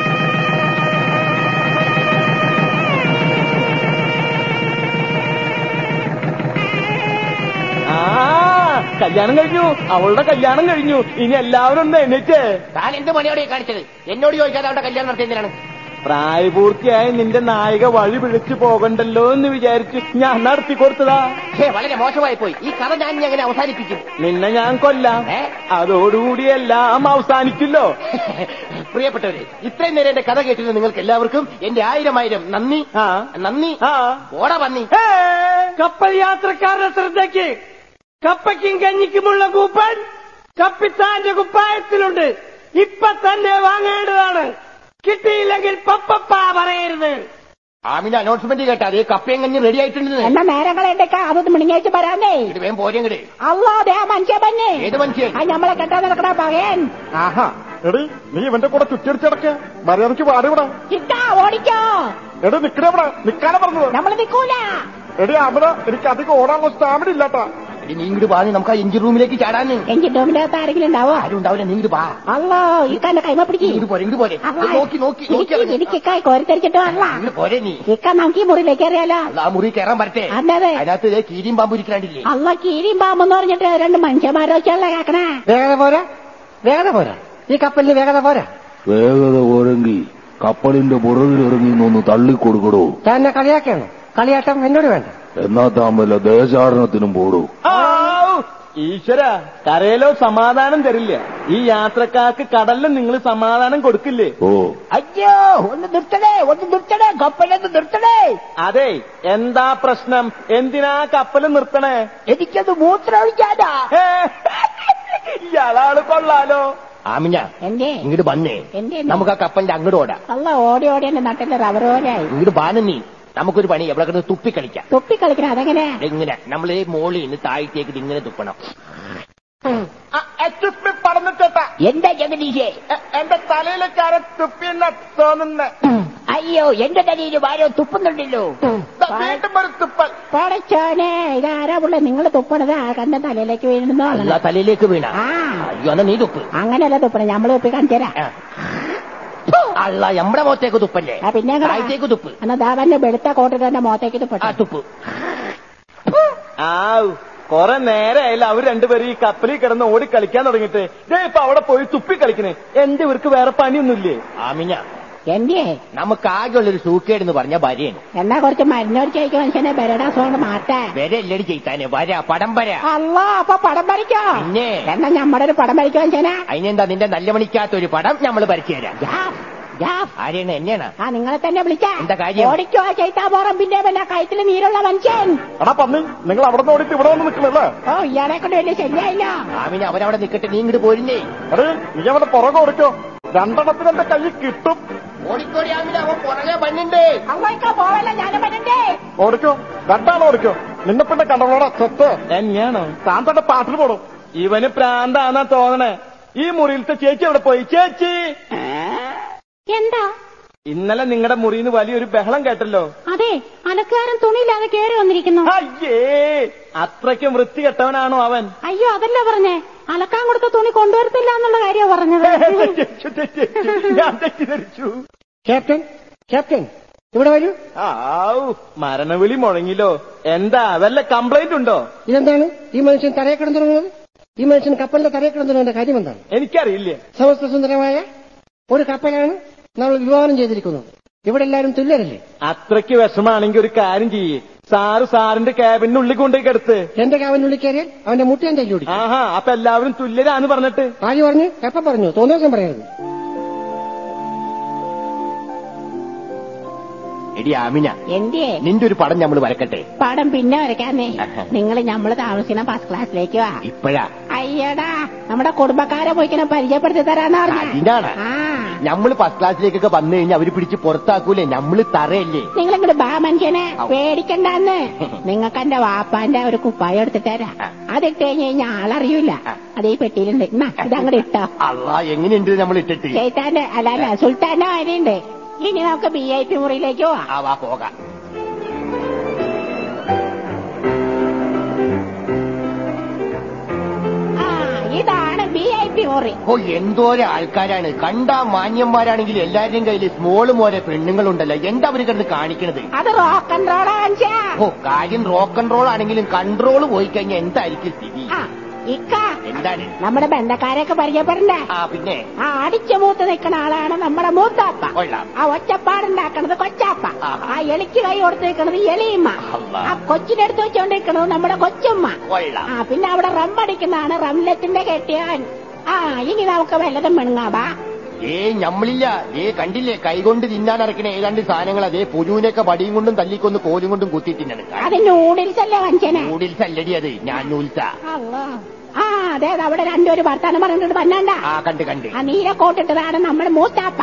[SPEAKER 11] ആ കല്യാണം കഴിഞ്ഞു അവളുടെ കല്യാണം കഴിഞ്ഞു ഇനി എല്ലാവരും ഒന്ന് എണീറ്റേ
[SPEAKER 16] താൻ എന്ത് പണിയോടെ കാണിച്ചത് എന്നോട് ചോദിക്കാതെ അവിടെ കല്യാണം നടത്തിയതിനാണ്
[SPEAKER 11] പ്രായപൂർത്തിയായ നിന്റെ നായിക വഴി പിഴച്ചു പോകണ്ടല്ലോ എന്ന് വിചാരിച്ച് ഞാൻ നടത്തി കൊടുത്തതാ
[SPEAKER 16] ഛേ വളരെ മോശമായി പോയി ഈ കഥ ഞാൻ ഇനി അങ്ങനെ അവസാനിപ്പിക്കും
[SPEAKER 11] നിന്നെ ഞാൻ കൊല്ലാം അതോടുകൂടി എല്ലാം അവസാനിക്കില്ലോ
[SPEAKER 16] പ്രിയപ്പെട്ടവരെ ഇത്രയും നേരം എന്റെ കഥ കേട്ടിരുന്ന നിങ്ങൾക്ക് എല്ലാവർക്കും എന്റെ ആയിരം ആയിരം നന്ദി നന്ദി ഓടാ പന്നി
[SPEAKER 10] കപ്പൽ യാത്രക്കാരുടെ ശ്രദ്ധയ്ക്ക് കപ്പയ്ക്കും കഞ്ഞിക്കുമുള്ള കൂപ്പൺ കപ്പിത്താന്റെ കുപ്പായത്തിലുണ്ട് ഇപ്പൊ തന്നെ വാങ്ങേണ്ടതാണ് കിട്ടിയില്ലെങ്കിൽ പപ്പപ്പ പറയരുത്
[SPEAKER 16] ആമിന്റെ അനൗൺസ്മെന്റ് കേട്ടാ അതേ കപ്പയും കഞ്ഞി റെഡി ആയിട്ടുണ്ട്
[SPEAKER 2] എന്നാ നേരങ്ങളെ അതൊന്ന് മിണിങ്ങേച്ച് പറയാന്നേ
[SPEAKER 16] ഇത് വേഗം പോരെ ഇങ്ങട്
[SPEAKER 2] അല്ലോ ദേ ആ മനുഷ്യൻ തന്നെ
[SPEAKER 16] ഏത് മനുഷ്യൻ
[SPEAKER 2] ആ ഞമ്മളെ കെട്ടാൻ നടക്കണ പകയൻ
[SPEAKER 13] ആഹാ എടി നീ ഇവന്റെ കൂടെ ചുറ്റിയടിച്ചടക്ക മര്യാദക്ക് പാടിവിടാ
[SPEAKER 2] ചിട്ടാ ഓടിക്കോ
[SPEAKER 13] എടി നിക്കണവിടെ നിക്കാനാ പറഞ്ഞത്
[SPEAKER 2] നമ്മള് നിക്കൂല
[SPEAKER 13] എടി അമല എനിക്ക് അധികം ഓടാനുള്ള സ്റ്റാമിന ഇല്ലാട്ടാ
[SPEAKER 16] നീ ഇങ്ങോട്ട് പാ നമുക്ക് ആ എഞ്ചിൻ റൂമിലേക്ക് ചാടാന്ന്
[SPEAKER 2] എഞ്ചിൻ റൂമിന്റെ അകത്ത് ആരെങ്കിലും ഉണ്ടാവോ
[SPEAKER 16] ആരും ഉണ്ടാവില്ല നീ ഇങ്ങോട്ട് പാ
[SPEAKER 2] അല്ലോ ഇക്കാന്റെ കൈമ പിടിക്ക്
[SPEAKER 16] ഇങ്ങോട്ട് പോരെ ഇങ്ങോട്ട് പോരെ നോക്കി നോക്കി നോക്കി ഇറങ്ങ്.
[SPEAKER 2] എനിക്കിക്കായി കോരിത്തരിച്ചിട്ട് വരല
[SPEAKER 16] ഇങ്ങോട്ട് പോരെ നീ
[SPEAKER 2] ഇക്ക നമുക്ക് ഈ മുറിയിലേക്ക് അറിയാലോ
[SPEAKER 16] അല്ല, ആ മുറി കയറാൻ വരട്ടെ
[SPEAKER 2] അതെ
[SPEAKER 16] അതിനകത്ത് ദേ കീരിയും പാമ്പ് ഇരിക്കണ്ടില്ലേ
[SPEAKER 2] അല്ല കീരിയും പാമ്പെന്ന് പറഞ്ഞിട്ട് രണ്ട് മനുഷ്യന്മാരെ വെച്ചല്ല കേക്കണേ
[SPEAKER 15] വേഗത പോരാ വേഗത പോരാ ഈ കപ്പലിന് വേഗത പോരാ
[SPEAKER 1] വേഗത പോരെങ്കിൽ കപ്പലിന്റെ പുറകിലിറങ്ങി ഒന്ന് തള്ളിക്കൊടുക്കടോ
[SPEAKER 15] തന്നെ കളിയാക്കാണ് കളിയാട്ടം എന്നോട് വേണ്ട
[SPEAKER 1] എന്നാ താൻ വല്ല ദേശാടനത്തിനും പോടൂ
[SPEAKER 11] ആവൂ! ഈശ്വര കരയിലോ സമാധാനം തരില്ല ഈ യാത്രക്കാർക്ക് കടലിലും നിങ്ങൾ സമാധാനം കൊടുക്കില്ലേ
[SPEAKER 1] ഓ
[SPEAKER 2] അയ്യോ ഒന്ന് നിർത്തണേ ഒന്ന് നിർത്തണേ കപ്പലൊന്ന് നിർത്തണേ
[SPEAKER 11] അതെ എന്താ പ്രശ്നം എന്തിനാ കപ്പൽ നിർത്തണേ
[SPEAKER 2] എനിക്കത് മൂത്രമൊഴിക്കാനാ
[SPEAKER 11] ഏ, ഇയാളാള് കൊള്ളാലോ
[SPEAKER 16] ആമിഞ്ഞ
[SPEAKER 2] എന്തേ
[SPEAKER 16] ഇങ്ങോട്ട് വന്നേ
[SPEAKER 2] എന്തേ
[SPEAKER 16] നമുക്ക് ആ കപ്പലിന്റെ അങ്ങോട്ട് ഓടാം
[SPEAKER 2] അല്ല ഓടി ഓടി എന്റെ നട്ടിന്റെ റബ്ബർ പോലെയായി
[SPEAKER 16] ഇങ്ങോട്ട് ബാനം നീ നമുക്കൊരു പണി എവിടെ കിടന്ന് തുപ്പി കളിക്കാം
[SPEAKER 2] തുപ്പി കളിക്കണ അതെങ്ങനെ
[SPEAKER 16] എങ്ങനെ നമ്മള് മോളിൽ നിന്ന് താഴത്തേക്ക് ഇത് ഇങ്ങനെ തുപ്പണം
[SPEAKER 11] പറഞ്ഞിട്ടാ
[SPEAKER 2] എന്താ ജഗദീഷേ
[SPEAKER 11] എന്റെ തലയിലേക്കാരെ തുപ്പിയെന്ന തോന്നുന്നേ
[SPEAKER 2] അയ്യോ എന്റെ തലയിൽ ആരോ തുപ്പുന്നുണ്ടല്ലോ
[SPEAKER 11] വീണ്ടും ഒരു തുപ്പൽ
[SPEAKER 2] പടച്ചോനെ ഇതാരാ പുള്ള നിങ്ങൾ തുപ്പണത് ആ കണ്ട തലയിലേക്ക് വീഴുന്നോ
[SPEAKER 16] അല്ല തലയിലേക്ക് വീണ
[SPEAKER 2] ആ
[SPEAKER 16] അയ്യോ എന്നാ നീ തുപ്പ്
[SPEAKER 2] അങ്ങനെയല്ല തുപ്പണ ഞമ്മള് തുപ്പി കാണിച്ചരാ
[SPEAKER 16] അല്ല നമ്മുടെ മുഖത്തേക്ക് തുപ്പല്ലേ
[SPEAKER 2] ആ പിന്നെ
[SPEAKER 16] താഴത്തേക്ക് തുപ്പ്
[SPEAKER 2] എന്നാ ദാവന്റെ വെളുത്ത കോട്ടിട്ട് എന്റെ മുഖത്തേക്ക്
[SPEAKER 16] ആ
[SPEAKER 2] തുപ്പട്ടെ
[SPEAKER 16] തുപ്പ്
[SPEAKER 11] ആവ് കൊറേ നേരമായില്ല അവർ രണ്ടുപേരും ഈ കപ്പലിൽ കിടന്ന് ഓടി കളിക്കാൻ തുടങ്ങിയിട്ട് ദേ ഇപ്പൊ അവിടെ പോയി തുപ്പി കളിക്കണേ എന്റെ ഇവർക്ക് വേറെ പണിയൊന്നുമില്ലേ
[SPEAKER 16] ആമിഞ്ഞ
[SPEAKER 2] എന്തേ
[SPEAKER 16] നമുക്ക് ആകെയുള്ളൊരു സൂക്കേടെന്ന് പറഞ്ഞ വരയാണ്
[SPEAKER 2] എന്നാ കുറച്ച് മരുന്നോട് ചോദിക്കും മനുഷ്യനെ ബെരടാ സോണ്ട് മാറ്റാ
[SPEAKER 16] വര ഇല്ലടി ചെയ്താനെ വര പടം വര
[SPEAKER 2] അല്ല അപ്പൊ പടം വരയ്ക്കോ
[SPEAKER 16] പിന്നെ
[SPEAKER 2] എന്നാ ഞമ്മടെ ഒരു പടം വരയ്ക്കോ മനുഷ്യനെ
[SPEAKER 16] അതിനെന്താ നിന്റെ നല്ല മണിക്കാത്തൊരു പടം നമ്മൾ വരച്ചു തരാം
[SPEAKER 2] ജാഫ്, ജാഫ്.
[SPEAKER 16] ആരെയാണ് എന്നെയാണ്
[SPEAKER 2] ആ നിങ്ങളെ തന്നെ വിളിച്ചാ
[SPEAKER 16] എന്താ കാര്യം?
[SPEAKER 2] ഓടിക്കോ ചെയ്താ പോറം പിന്നെ പിന്നെ കയറ്റില് നീരുള്ള മനുഷ്യൻ
[SPEAKER 13] എടാ പന്നി നിങ്ങൾ അവിടെ നിന്ന് ഓടിയിട്ട് ഇവിടെ വന്ന് നിൽക്കണല്ലേ
[SPEAKER 2] ഓ ഇയാളെ കൊണ്ട് വലിയ ശല്യായില്ല
[SPEAKER 16] ആമിന അവനവിടെ നിൽക്കട്ടെ നീ ഇങ്ങോട്ട് പോരില്ലേ
[SPEAKER 13] എടേ നീ അവന്റെ പുറകെ ഓടിക്കോ രണ്ടെണ്ണത്തിന് എന്റെ കൈ കിട്ടും
[SPEAKER 16] ഓടിക്കോടി ആമിന അവൻ പുറകെ പന്നുണ്ട്
[SPEAKER 2] അവൾക്ക് പോവല്ല ഞാനും വരണ്ടേ
[SPEAKER 13] ഓടിക്കോ രണ്ടാളും ഓടിക്കോ നിന്നെ പിന്നെ കണ്ടവളോടാ സ്വത്ത്
[SPEAKER 11] തന്നെയാണോ
[SPEAKER 13] താൻ തന്റെ പാട്ടിന് പോടും
[SPEAKER 11] ഇവന് പ്രാന്താന്നാ തോന്നണേ ഈ മുറിയിലത്തെ ചേച്ചി എവിടെ പോയി ചേച്ചി
[SPEAKER 2] എന്താ
[SPEAKER 11] ഇന്നലെ നിങ്ങളുടെ മുറിയിൽ വലിയൊരു ബഹളം കേട്ടല്ലോ
[SPEAKER 2] അതെ അലക്കാരൻ തുണിയില്ലാതെ കയറി വന്നിരിക്കുന്നു
[SPEAKER 11] അയ്യേ അത്രയ്ക്കും വൃത്തി കെട്ടവനാണോ അവൻ
[SPEAKER 2] അയ്യോ അതല്ല പറഞ്ഞേ അലക്കാൻ കൊടുത്ത തുണി കൊണ്ടുവരത്തില്ല എന്നുള്ള കാര്യമാണ് പറഞ്ഞത്
[SPEAKER 11] ഞാൻ തെറ്റിദ്ധരിച്ചു
[SPEAKER 15] ക്യാപ്റ്റൻ ക്യാപ്റ്റൻ ഇവിടെ വരൂ
[SPEAKER 11] ആവൂ മരണവിളി മുഴങ്ങിലോ എന്താ വല്ല കംപ്ലൈന്റ് ഉണ്ടോ
[SPEAKER 15] ഇതെന്താണ് ഈ മനുഷ്യൻ തറയെ കിടന്നുറങ്ങുന്നത് ഈ മനുഷ്യൻ കപ്പലിന്റെ തറയെ കിടന്നുറങ്ങുന്ന കാര്യം എന്താണ്
[SPEAKER 11] എനിക്കറിയില്ലേ
[SPEAKER 15] സമസ്ത സുന്ദരമായ ഒരു കപ്പലാണ് നമ്മൾ വിവാഹം ചെയ്തിരിക്കുന്നത് ഇവിടെ എല്ലാവരും തുല്യരല്ലേ
[SPEAKER 11] അത്രയ്ക്ക് വിഷമാണെങ്കിൽ ഒരു കാര്യം ചെയ്യേ സാറ് സാറിന്റെ ക്യാബിനുള്ളിൽ കൊണ്ടുപോയി കിടത്ത്
[SPEAKER 15] എന്റെ കാവനുള്ളിൽ കയറിയാൽ അവന്റെ മുട്ടിയാൻ തല്ലി
[SPEAKER 11] ആഹാ അപ്പൊ എല്ലാവരും തുല്യരാന്ന് പറഞ്ഞിട്ട്
[SPEAKER 15] ആര് പറഞ്ഞു എപ്പ പറഞ്ഞു തോന്നിയ ദിവസം പറയരുത്
[SPEAKER 16] എടി ആമിന
[SPEAKER 2] എന്തേ
[SPEAKER 16] നിന്റെ ഒരു പടം നമ്മൾ വരക്കട്ടെ
[SPEAKER 2] പടം പിന്നെ വരയ്ക്കാന്നേ നിങ്ങൾ നമ്മള് താമസിക്കുന്ന ഫസ്റ്റ് ക്ലാസ്സിലേക്ക് വാ
[SPEAKER 16] ഇപ്പഴാ
[SPEAKER 2] അയ്യടാ നമ്മുടെ കുടുംബക്കാരെ പോയിക്കിനെ പരിചയപ്പെടുത്തി തരാന്ന് പറഞ്ഞു
[SPEAKER 16] അതിനാണ് നമ്മള് ഫസ്റ്റ് ക്ലാസ്സിലേക്കൊക്കെ വന്നു കഴിഞ്ഞാൽ അവര് പിടിച്ച് പുറത്താക്കൂലേ നമ്മള് തറയല്ലേ
[SPEAKER 2] നിങ്ങൾ ഇങ്ങോട്ട് ബാ മനുഷ്യനെ പേടിക്കണ്ടെന്ന് നിങ്ങൾക്ക് എന്റെ വാപ്പാന്റെ ഒരു കുപ്പായം എടുത്തിട്ട് തരാം അതിട്ട് കഴിഞ്ഞ് കഴിഞ്ഞാൽ ആളറിയൂല അത് ഈ പെട്ടിയിലുണ്ട് എന്നാ ഇതങ്ങോട്ട് ഇട്ടോ
[SPEAKER 16] അള്ളാ എങ്ങനെയുണ്ട് നമ്മൾ ഇട്ടിട്ട്
[SPEAKER 2] ചേത്താന്റെ അല്ല അല്ല സുൽത്താന്റെ വരെയുണ്ട് ഇനി നമുക്ക് ബി ഐ പി മുറിയിലേക്ക് പോവാം
[SPEAKER 16] ആ വാ പോകാം
[SPEAKER 2] ആ ഇതാണ് ബി ഐ പി മുറി
[SPEAKER 16] ഓ എന്തോരം ആൾക്കാരാണ് കണ്ടാ മാന്യന്മാരാണെങ്കിൽ എല്ലാവരുടെയും കയ്യിൽ സ്മോള് മോരെ പെണ്ണുങ്ങളുണ്ടല്ലോ എന്താ അവര് കിടന്ന് കാണിക്കണത്
[SPEAKER 2] അത് റോക്ക് ആൻഡ് റോളാ കാണിച്ചാ
[SPEAKER 16] ഓ കാര്യം റോക്ക് ആൻഡ് റോൾ ആണെങ്കിലും കൺട്രോൾ പോയി കഴിഞ്ഞാൽ എന്തായിരിക്കും സ്ഥിതി
[SPEAKER 2] ഇക്ക
[SPEAKER 16] എന്താണ്
[SPEAKER 2] നമ്മുടെ ബന്ധക്കാരെയൊക്കെ പരിചയപ്പെടണ്ടേ
[SPEAKER 16] ആ പിന്നെ
[SPEAKER 2] ആ അടിച്ച മൂത്ത് നിൽക്കുന്ന ആളാണ് നമ്മുടെ മൂത്താപ്പ
[SPEAKER 16] കൊള്ളാം
[SPEAKER 2] ആ ഒച്ചപ്പാടുണ്ടാക്കണത് കൊച്ചാപ്പ ആ എലിക്ക് കൈ കൊടുത്ത് നിൽക്കണത് എലിയമ്മ ആ കൊച്ചിനെടുത്ത് വെച്ചോണ്ടിരിക്കണത് നമ്മുടെ കൊച്ചുമ്മ
[SPEAKER 16] കൊള്ളാം
[SPEAKER 2] ആ പിന്നെ അവിടെ റമ്മടിക്കുന്നതാണ് റംലത്തിന്റെ കെട്ടിയാൻ ആ ഇനി നമുക്ക് വല്ലതും മെണുങ്ങാവാ
[SPEAKER 16] ഏ ഞമ്മളില്ല ഏ കണ്ടില്ലേ കൈകൊണ്ട് തിന്നാൻ ഇറക്കണ ഏതാണ്ട് സാധനങ്ങൾ അതേ പുഴുവിനൊക്കെ പടിയും കൊണ്ടും തല്ലിക്കൊന്ന് കോലും കൊണ്ടും കുത്തി തിന്നണം
[SPEAKER 2] അത് നൂഡിൽസ് അല്ലേ വഞ്ചനെ
[SPEAKER 16] നൂഡിൽസ് അല്ലടി അത് ഞാൻ നൂൽസ
[SPEAKER 2] അല്ലാ. ആ അതെ അത് അവിടെ രണ്ടുപേര് വർത്താനം പറഞ്ഞിട്ട് പന്നണ്ട
[SPEAKER 16] ആ കണ്ട് കണ്ട്
[SPEAKER 2] ആ നീല കോട്ടിട്ടതാണ് നമ്മുടെ മൂത്താപ്പ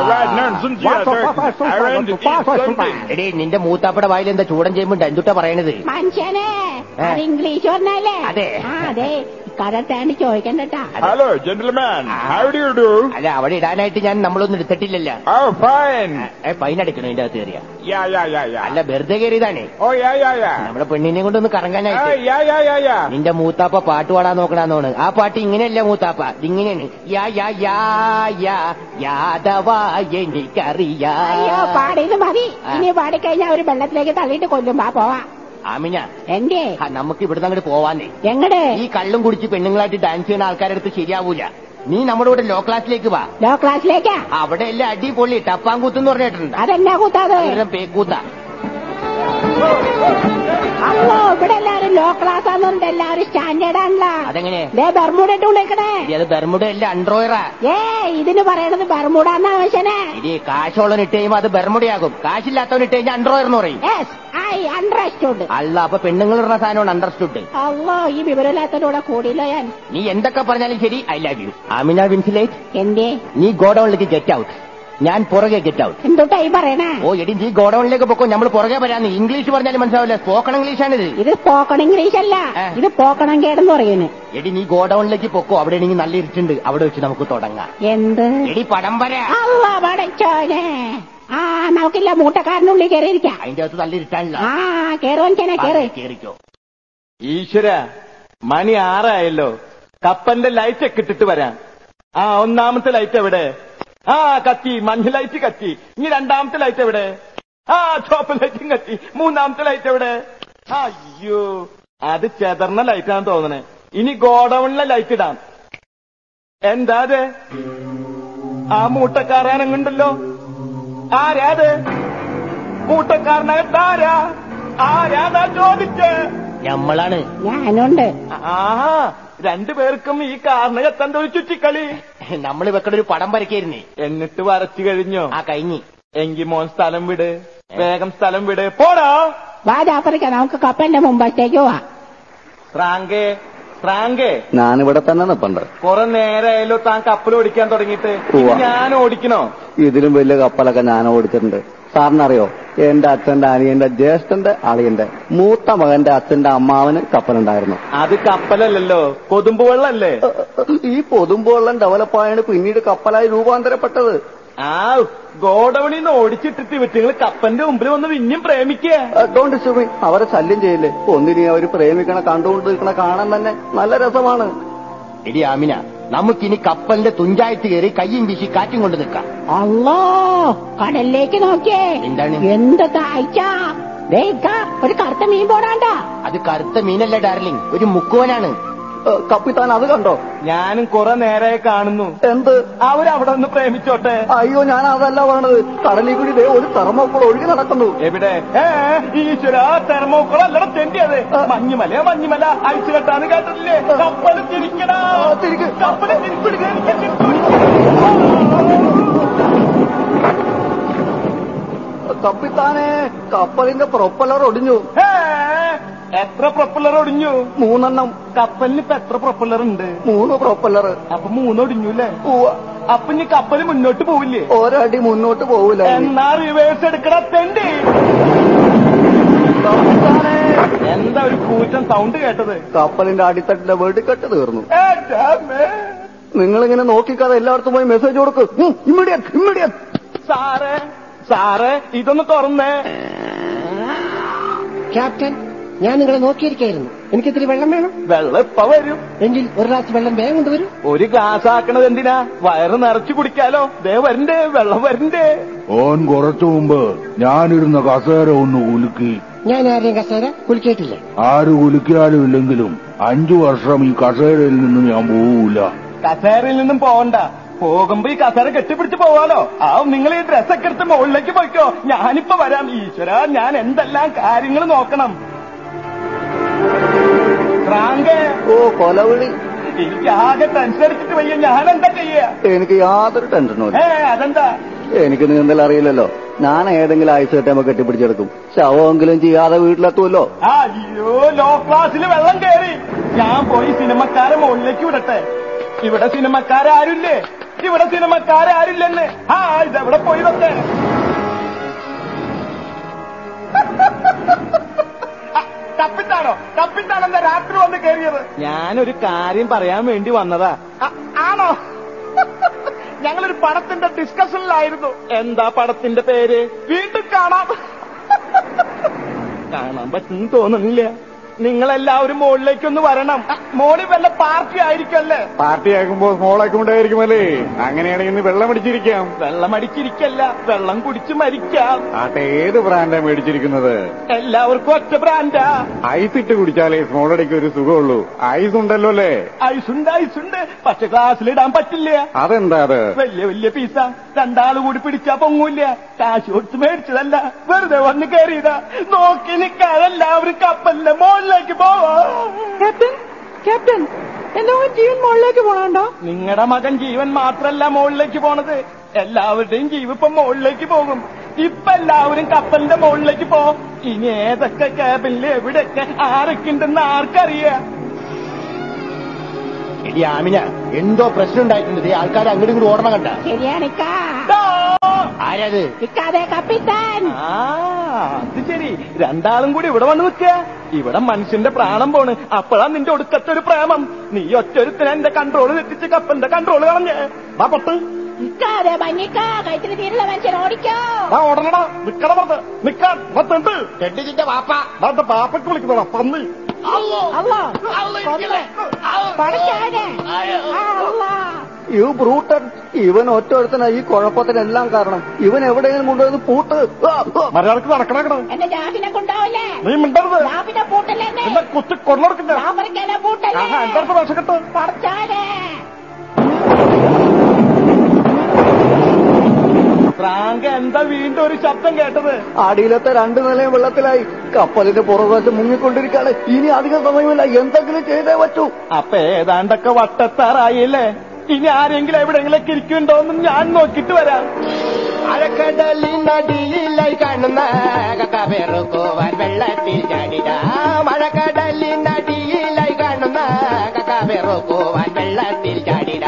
[SPEAKER 16] എടേ നിന്റെ മൂത്താപ്പയുടെ വായിൽ എന്താ ചൂടൻ ചെയ്യുമ്പോ എന്തുട്ടാ പറയണത്
[SPEAKER 2] മനുഷ്യനെ
[SPEAKER 16] ഏ?
[SPEAKER 2] അത് ഇംഗ്ലീഷ് പറഞ്ഞല്ലേ
[SPEAKER 16] അതെ.
[SPEAKER 2] ആ അതെ കടത്താണ്ട് ചോദിക്കണ്ടട്ടാ
[SPEAKER 13] hello gentleman how do you do
[SPEAKER 16] അല്ല അവിടെ ഇടാനായിട്ട് ഞാൻ നമ്മളൊന്നും എടുത്തിട്ടില്ലല്ലോ
[SPEAKER 13] ഓ ഫൈൻ
[SPEAKER 16] ഫൈൻ അടിക്കണോ ഇതിന്റെ അകത്ത് കയറിയ
[SPEAKER 13] യാ യാ യാ യാ
[SPEAKER 16] അല്ല വെറുതെ കയറിയതാണേ
[SPEAKER 13] ഓ യാ യാ യാ
[SPEAKER 16] നമ്മുടെ പെണ്ണിനെ കൊണ്ടൊന്ന് കറങ്ങാനായിട്ട്
[SPEAKER 13] യാ യാ യാ യാ
[SPEAKER 16] നിന്റെ മൂത്താപ്പ പാട്ട് പാടാൻ നോക്കണാന്നോണ് ആ പാട്ട് ഇങ്ങനെയല്ല മൂത്താപ്പ ഇതിങ്ങനെയാണ് യാ യാ യാ യാ യാദവാ എനിക്കറിയാ
[SPEAKER 2] അയ്യോ പാടിയത് മതി ഇനി പാടിക്കഴിഞ്ഞാൽ അവര് വെള്ളത്തിലേക്ക് തള്ളിയിട്ട് കൊല്ലും പാ പോവാ
[SPEAKER 16] ആമിന
[SPEAKER 2] എന്തേ
[SPEAKER 16] ആ, നമുക്ക് ഇവിടുന്ന് അങ്ങോട്ട് പോവാന്നേ
[SPEAKER 2] എങ്ങട്
[SPEAKER 16] ഈ കള്ളും കുടിച്ച് പെണ്ണുങ്ങളായിട്ട് ഡാൻസ് ചെയ്യുന്ന ആൾക്കാരുടെ അടുത്ത് ശരിയാവൂല നീ നമ്മുടെ കൂടെ ലോ ക്ലാസ്സിലേക്ക് വാ
[SPEAKER 2] ലോ ക്ലാസ്സിലേക്കാ
[SPEAKER 16] അവിടെ എല്ലാം അടിപൊളി ടപ്പാങ്കൂത്ത് എന്ന് പറഞ്ഞിട്ടുണ്ട്
[SPEAKER 2] അതെന്നാ കൂത്താത്
[SPEAKER 16] അതൊരു പേക്കൂത്ത
[SPEAKER 2] അല്ലോ ഇവിടെ എല്ലാരും ലോ ക്ലാസ് ആണെന്നുണ്ട് എല്ലാരും സ്റ്റാൻഡേർഡ് ആണല്ലോ
[SPEAKER 16] അതെങ്ങനെ
[SPEAKER 2] ദേ ബർമൂട ഇട്ട് വിളിക്കണേ
[SPEAKER 16] ഇടി, അത് ബെർമുഡ അല്ല അൺഡ്രോയറാ
[SPEAKER 2] ഏ ഇതിന് പറയണത് ബർമൂടാന്ന ആവശ്യനെ
[SPEAKER 16] ഇനി കാശുള്ളവൻ ഇട്ട് കഴിയുമ്പോ അത് ബെർമുടയാകും കാശില്ലാത്തവൻ ഇട്ട് കഴിഞ്ഞാൽ അൺഡ്രോയർ എന്ന് പറയും
[SPEAKER 2] യെസ് ഐ അണ്ടർസ്റ്റുഡ്
[SPEAKER 16] അല്ല അപ്പൊ പെണ്ണുങ്ങൾ ഇടുന്ന സാധനമാണ് അണ്ടർസ്റ്റുഡ്
[SPEAKER 2] അല്ലോ ഈ വിവരമില്ലാത്തതിലൂടെ കൂടിയില്ലോ ഞാൻ
[SPEAKER 16] നീ എന്തൊക്കെ പറഞ്ഞാലും ശരി I love you Amina Winslet
[SPEAKER 2] എന്തേ
[SPEAKER 16] നീ ഗോഡൌണിലേക്ക് ഗെറ്റ് ഔട്ട് ഞാൻ പുറകെ ഗെറ്റ് ഔട്ട്
[SPEAKER 2] എന്തുട്ടായി പറയണേ
[SPEAKER 16] ഓ എടി നീ ഗോഡൌണിലേക്ക് പൊക്കോ നമ്മൾ പുറകെ വരാന്ന് ഇംഗ്ലീഷ് പറഞ്ഞാലും മനസ്സിലാവില്ല സ്പോക്കൺ ഇംഗ്ലീഷാണിത്
[SPEAKER 2] ഇത് പോക്കൺ ഇംഗ്ലീഷ് അല്ല ഇത് പോക്കണം കേടെന്ന് പറയുന്നു
[SPEAKER 16] എടി നീ ഗോഡൌണിലേക്ക് പൊക്കോ അവിടെ ആണെങ്കിൽ നല്ല ഇരുട്ടുണ്ട് അവിടെ വെച്ച് നമുക്ക് തുടങ്ങാം
[SPEAKER 2] എന്ത്
[SPEAKER 16] എടി പടം വരാ
[SPEAKER 2] അല്ല പടച്ചോനെ ആ നമുക്കില്ല മൂട്ടക്കാരനുള്ളിൽ കയറിയിരിക്കാം
[SPEAKER 16] അതിന്റെ അകത്ത് നല്ല ഇരുട്ടാണല്ലോ
[SPEAKER 2] ആ കേറുവാൻ കേറ്
[SPEAKER 16] കേറിക്കോ
[SPEAKER 11] ഈശ്വര മണി ആറായല്ലോ കപ്പന്റെ ലൈറ്റ് ഒക്കെ ഇട്ടിട്ട് വരാം ആ ഒന്നാമത്തെ ലൈറ്റ് എവിടെ ആ കത്തി മഞ്ഞ ലൈറ്റ് കത്തി ഇനി രണ്ടാമത്തെ ലൈറ്റ് എവിടെ ആ ചുവപ്പ് ലൈറ്റും കത്തി മൂന്നാമത്തെ ലൈറ്റ് എവിടെ അയ്യോ അത് ചെതർന്ന ലൈറ്റാണെന്ന് തോന്നണേ ഇനി ഗോഡൌണിലെ ലൈറ്റ് ഇടാം എന്താ അത് ആ മൂട്ടക്കാരനങ്ങുണ്ടല്ലോ ആരാ അത് മൂട്ടക്കാരനകത്ത് ആരാ ആരാതാ ചോദിച്ചേ
[SPEAKER 16] ഞമ്മളാണ്
[SPEAKER 2] ഞാനുണ്ട്
[SPEAKER 11] ആഹാ രണ്ടുപേർക്കും ഈ കാരണകത്ത് എന്തോ ഒരു ചുറ്റിക്കളി
[SPEAKER 16] നമ്മൾ ഇവക്കടെ ഒരു പടം വരയ്ക്കായിരുന്നേ
[SPEAKER 11] എന്നിട്ട് വരച്ചു കഴിഞ്ഞോ
[SPEAKER 16] ആ കഴിഞ്ഞി
[SPEAKER 11] എങ്കി മോൻ സ്ഥലം വിട് വേഗം സ്ഥലം വിട് പോടാ
[SPEAKER 2] വാ ജാഫറിക്ക നമുക്ക് കപ്പലിന്റെ മുമ്പത്തേക്ക് പോവാ
[SPEAKER 11] ഫ്രാങ്കേ ഫ്രാങ്കേ
[SPEAKER 3] ഞാനിവിടെ തന്നെ നിപ്പണ്ട്
[SPEAKER 11] കുറെ നേരമായാലോ താൻ കപ്പൽ ഓടിക്കാൻ തുടങ്ങിയിട്ട്
[SPEAKER 3] ഉവ്വ.
[SPEAKER 11] ഞാൻ ഓടിക്കണോ
[SPEAKER 3] ഇതിലും വലിയ കപ്പലൊക്കെ ഞാൻ ഓടിച്ചിട്ടുണ്ട് സാറിനറിയോ എന്റെ അച്ഛന്റെ അനിയന്റെ ജ്യേഷ്ഠന്റെ അളിയന്റെ മൂത്ത മകന്റെ അച്ഛന്റെ അമ്മാവന് കപ്പലുണ്ടായിരുന്നു
[SPEAKER 11] അത് കപ്പലല്ലല്ലോ കൊതുമ്പ് വെള്ളല്ലേ
[SPEAKER 3] ഈ പൊതുമ്പോളം ഡെവലപ്പായാണ് പിന്നീട് കപ്പലായി രൂപാന്തരപ്പെട്ടത്
[SPEAKER 11] ആ ഗോഡൌണിൽ നിന്ന് ഓടിച്ചിട്ടിട്ട് ഇവറ്റുങ്ങൾ കപ്പന്റെ മുമ്പിൽ വന്ന് പിന്നെയും പ്രേമിക്കുക
[SPEAKER 3] ഡോണ്ട് സുമി അവരെ ശല്യം ചെയ്യില്ലേ ഒന്നിനെ അവർ പ്രേമിക്കണ കണ്ടുകൊണ്ട് നിൽക്കണ കാണാൻ തന്നെ നല്ല രസമാണ്
[SPEAKER 16] എടി ആമിന നമുക്കിനി കപ്പലിന്റെ തുഞ്ചായിട്ട് കയറി കയ്യും വീശി കാറ്റും കൊണ്ട് നിൽക്കാം
[SPEAKER 2] അല്ലോ കടലിലേക്ക് നോക്കിയേ
[SPEAKER 16] എന്താണ്?
[SPEAKER 2] എന്ത് താഴ്ച ദേ ഇക്ക, ഒരു കറുത്ത മീൻ പോടാണ്ട
[SPEAKER 16] അത് കറുത്ത മീനല്ല ഡാർലിംഗ് ഒരു മുക്കുവനാണ്
[SPEAKER 3] കപ്പിത്താൻ അത് കണ്ടോ
[SPEAKER 11] ഞാനും കുറെ നേരെ കാണുന്നു
[SPEAKER 3] എന്ത്
[SPEAKER 11] അവരവിടെ ഒന്ന് പ്രേമിച്ചോട്ടെ
[SPEAKER 3] അയ്യോ ഞാൻ അതല്ല പറഞ്ഞത് കടലിൽ കൂടി ദേ ഒരു തെർമോക്കോൾ ഒഴുകി നടക്കുന്നു
[SPEAKER 11] എവിടെ ഏ ഈശ്വര തെർമോക്കോളല്ലട തെണ്ടിയത് മഞ്ഞുമല മഞ്ഞുമല അയച്ചു കെട്ടാന്ന് കേട്ടിട്ടില്ലേ കപ്പല് തിരിക്കടാ കപ്പല് തിരിപ്പിടുക
[SPEAKER 3] കപ്പിത്താനെ കപ്പലിന്റെ പ്രൊപ്പലർ ഒടിഞ്ഞു
[SPEAKER 11] എത്ര പ്രൊപ്പല്ലർ ഒടിഞ്ഞു
[SPEAKER 3] മൂന്നെണ്ണം
[SPEAKER 11] കപ്പലിന് ഇപ്പൊ എത്ര പ്രൊപ്പല്ലർ ഉണ്ട്
[SPEAKER 3] മൂന്ന് പ്രൊപ്പലർ
[SPEAKER 11] അപ്പൊ മൂന്ന് ഒടിഞ്ഞു അല്ലേ അപ്പൊ ഇനി കപ്പല് മുന്നോട്ട് പോവില്ലേ
[SPEAKER 3] ഒരടി മുന്നോട്ട് പോവില്ല
[SPEAKER 11] എന്നാ റിവേഴ്സ് എടുക്കട തെണ്ടി എന്താ ഒരു കൂറ്റൻ സൗണ്ട് കേട്ടത്
[SPEAKER 3] കപ്പലിന്റെ അടിത്തട്ടിന്റെ വെടിക്കെട്ട് തീർന്നു
[SPEAKER 11] ഏ, ഡാമേ.
[SPEAKER 3] നിങ്ങളിങ്ങനെ നോക്കിക്കാതെ എല്ലായിടത്തും പോയി മെസ്സേജ് കൊടുക്കും ഇമ്മീഡിയറ്റ് ഇമ്മീഡിയറ്റ്
[SPEAKER 11] സാറേ സാറേ ഇതൊന്ന് തുറന്നേ
[SPEAKER 15] ക്യാപ്റ്റൻ ഞാൻ നിങ്ങളെ നോക്കിയിരിക്കായിരുന്നു എനിക്ക് ഇത്തിരി വെള്ളം വേണം
[SPEAKER 11] വെള്ളം ഇപ്പൊ വരും
[SPEAKER 15] എങ്കിൽ ഒരു ഗ്ലാസ് വെള്ളം വേഗം കൊണ്ടുവരും
[SPEAKER 11] ഒരു ഗ്ലാസ് ആക്കണത് എന്തിനാ വയറ് നിറച്ചു കുടിക്കാലോ ദേ വരണ്ടേ വെള്ളം വരണ്ടേ
[SPEAKER 5] ഓൻ കുറച്ചു മുമ്പ് ഞാനിരുന്ന കസേര ഒന്ന് കുലുക്കി
[SPEAKER 15] ഞാൻ ആരെയും കസേര കുലിക്കേട്ടില്ല
[SPEAKER 5] ആര് കുലുക്കിയാലും ഇല്ലെങ്കിലും അഞ്ചു വർഷം ഈ കസേരയിൽ നിന്ന് ഞാൻ പോവൂല
[SPEAKER 11] കസേരയിൽ നിന്നും പോവണ്ട പോകുമ്പോ ഈ കസേര കെട്ടിപ്പിടിച്ച് പോവാലോ ആ നിങ്ങൾ ഈ ഡ്രസ്സൊക്കെ എടുത്ത് മുകളിലേക്ക് പോയിക്കോ ഞാനിപ്പോ വരാം ഈശ്വര ഞാൻ എന്തെല്ലാം കാര്യങ്ങൾ നോക്കണം ഫ്രാങ്കേ
[SPEAKER 3] ഓ കൊലവിളി
[SPEAKER 11] എനിക്ക് ആകെ ടെൻഷൻ അടിച്ചിട്ട് വയ്യ ഞാൻ എന്താ ചെയ്യാ
[SPEAKER 3] എനിക്ക് യാതൊരു ടെൻഷനും ഇല്ല
[SPEAKER 11] ഏ അതെന്താ
[SPEAKER 3] എനിക്ക് നീന്തൽ അറിയില്ലല്ലോ ഞാൻ ഏതെങ്കിലും ഐസ് കെട്ടുമ്പോ കെട്ടിപ്പിടിച്ചെടുക്കും ശവമെങ്കിലും ചെയ്യാതെ വീട്ടിലെത്തുമല്ലോ
[SPEAKER 11] ആ, അയ്യോ ലോ ക്ലാസ്സിൽ വെള്ളം കയറി ഞാൻ പോയി സിനിമക്കാരെ മുകളിലേക്ക് വിടട്ടെ ഇവിടെ സിനിമക്കാരാരുല്ലേ ഇവിടെ സിനിമക്കാരാരില്ലെന്ന് ആ ഇതെവിടെ പോയി ഇതൊക്കെ ആ, കപ്പിത്താണോ കപ്പിത്താണെന്താ രാത്രി വന്ന് കയറിയത് ഞാനൊരു കാര്യം പറയാൻ വേണ്ടി വന്നതാ ആണോ ഞങ്ങളൊരു പടത്തിന്റെ ഡിസ്കഷനിലായിരുന്നു എന്താ പടത്തിന്റെ പേര് വീണ്ടും കാണാം കാണാൻ പറ്റുന്നു തോന്നുന്നില്ല നിങ്ങളെല്ലാവരും മുകളിലേക്കൊന്ന് വരണം മോളി വല്ല പാർട്ടി ആയിരിക്കല്ലേ
[SPEAKER 13] പാർട്ടി ആക്കുമ്പോ സ്മോളാക്കുമ്പോണ്ടായിരിക്കുമല്ലേ അങ്ങനെയാണെങ്കിൽ ഇന്ന് വെള്ളം അടിച്ചിരിക്കാം
[SPEAKER 11] വെള്ളം അടിച്ചിരിക്കല്ല വെള്ളം കുടിച്ച് മരിക്കാം
[SPEAKER 13] ആട്ടെ ഏത് ബ്രാൻഡാ മേടിച്ചിരിക്കുന്നത്
[SPEAKER 11] എല്ലാവർക്കും ഒറ്റ ബ്രാൻഡാ
[SPEAKER 13] ഐസ് ഇട്ട് കുടിച്ചാലേ സ്മോൾ അടിക്ക് ഒരു സുഖമുള്ളൂ ഐസ് ഉണ്ടല്ലോ അല്ലേ
[SPEAKER 11] ഐസുണ്ട് ഐസുണ്ട് പക്ഷെ ഗ്ലാസ്സിലിടാൻ പറ്റില്ല
[SPEAKER 13] അതെന്താ അത്
[SPEAKER 11] വലിയ വലിയ പീസ രണ്ടാള് കൂടി പിടിച്ചാ പൊങ്ങൂല്ല കാശ് കൊടുത്ത് മേടിച്ചതല്ല വെറുതെ വന്ന് കയറിയതാ നോക്കി നിൽക്കാതെ എല്ലാവരും കപ്പലിന്റെ മുകളിലേക്ക് പോവാ
[SPEAKER 8] ക്യാപ്റ്റൻ ക്യാപ്റ്റൻ എന്റെ മോൻ ജീവൻ മുകളിലേക്ക് പോണുണ്ടോ
[SPEAKER 11] നിങ്ങളുടെ മകൻ ജീവൻ മാത്രല്ല മുകളിലേക്ക് പോണത് എല്ലാവരുടെയും ജീവൻ ഇപ്പൊ മുകളിലേക്ക് പോകും ഇപ്പൊ എല്ലാവരും കപ്പലിന്റെ മുകളിലേക്ക് പോ ഇനി ഏതൊക്കെ ക്യാബിനിൽ എവിടെയൊക്കെ ആരൊക്കെ ഉണ്ടെന്ന് ആർക്കറിയാം
[SPEAKER 16] എടി ആമിന എന്തോ പ്രശ്നം ഉണ്ടായിട്ടുണ്ട് ഈ ആൾക്കാർ അങ്ങോട്ടും ഇങ്ങോട്ട് ഓടണം കണ്ട
[SPEAKER 2] ശരിയാണിക്കാ
[SPEAKER 16] ആരത്
[SPEAKER 2] ഇക്കാതെ കപ്പിത്താൻ
[SPEAKER 11] ആ അത് ശരി രണ്ടാളും കൂടി ഇവിടെ വന്ന് നിൽക്കുക ഇവിടെ മനുഷ്യന്റെ പ്രാണം പോണ് അപ്പോഴാ നിന്റെ ഒടുക്കത്തെ ഒരു പ്രേമം നീ ഒറ്റൊരുത്തിന് എന്റെ കൺട്രോൾ തെറ്റിച്ച് കപ്പലിന്റെ കൺട്രോൾ കളഞ്ഞ് വാ പൊട്ട്
[SPEAKER 2] ഇക്കാതെ മഞ്ഞിക്കാ കൈത്തിന് തീരുള്ള മനുഷ്യൻ ഓടിക്കോ
[SPEAKER 11] ആ ഓടണടാ നിക്കട പുറത്ത് നിക്കാൻ പത്തുണ്ട്
[SPEAKER 16] തെണ്ടിച്ചിന്റെ വാപ്പ
[SPEAKER 11] ദാണ്ട പാപ്പയ്ക്ക് വിളിക്കുന്നതാ പന്നി
[SPEAKER 2] അല്ലോ പഠിച്ചാനെ
[SPEAKER 3] യു ബ്രൂട്ടൻ ഇവൻ ഒറ്റ ഒരുത്തനാ ഈ കുഴപ്പത്തിനെല്ലാം കാരണം ഇവൻ എവിടെയെങ്കിലും കൊണ്ടുവന്ന് പൂട്ട് ആ, ആ.
[SPEAKER 11] മര്യാദക്ക് നടക്കണേ
[SPEAKER 2] എന്റെ ജാഫിനെ കൊണ്ടാവില്ലേ
[SPEAKER 11] നീ മിണ്ടരുത്
[SPEAKER 2] ജാഫിനെ പൂട്ടല്ലേ എന്നെ?
[SPEAKER 11] എന്നെ കുത്തി കൊള്ളെടുക്കില്ല
[SPEAKER 2] ജാഫറിക്കനെ പൂട്ടല്ലേ
[SPEAKER 11] ആഹാ, എന്റെ അടുത്ത് വിശക്കട്ടെ
[SPEAKER 2] പഠിച്ചാനെ
[SPEAKER 11] ഫ്രാങ്ക് എന്താ വീണ്ടും ഒരു ശബ്ദം കേട്ടത്
[SPEAKER 3] അടിയിലത്തെ രണ്ടു നിലയും വെള്ളത്തിലായി കപ്പലിന്റെ പുറകുവശം മുങ്ങിക്കൊണ്ടിരിക്കുകയാണ് ഇനി അധികം സമയമില്ല എന്തെങ്കിലും ചെയ്തേ പറ്റൂ
[SPEAKER 11] അപ്പൊ ഏതാണ്ടൊക്കെ വട്ടത്താറായില്ലേ ഇനി ആരെങ്കിലും എവിടെയെങ്കിലും ഇരിക്കുന്നുണ്ടോന്നും ഞാൻ നോക്കിട്ട് വരാം
[SPEAKER 16] മഴക്കടലിനടിയിലായി കാണുന്ന കക്കാപേറുക്കോവാൻ വെള്ളത്തിൽ ചാടിട മഴക്കടലിനടിയിലായി കാണുന്ന കക്കാപേറുക്കോവാൻ വെള്ളത്തിൽ ചാടിട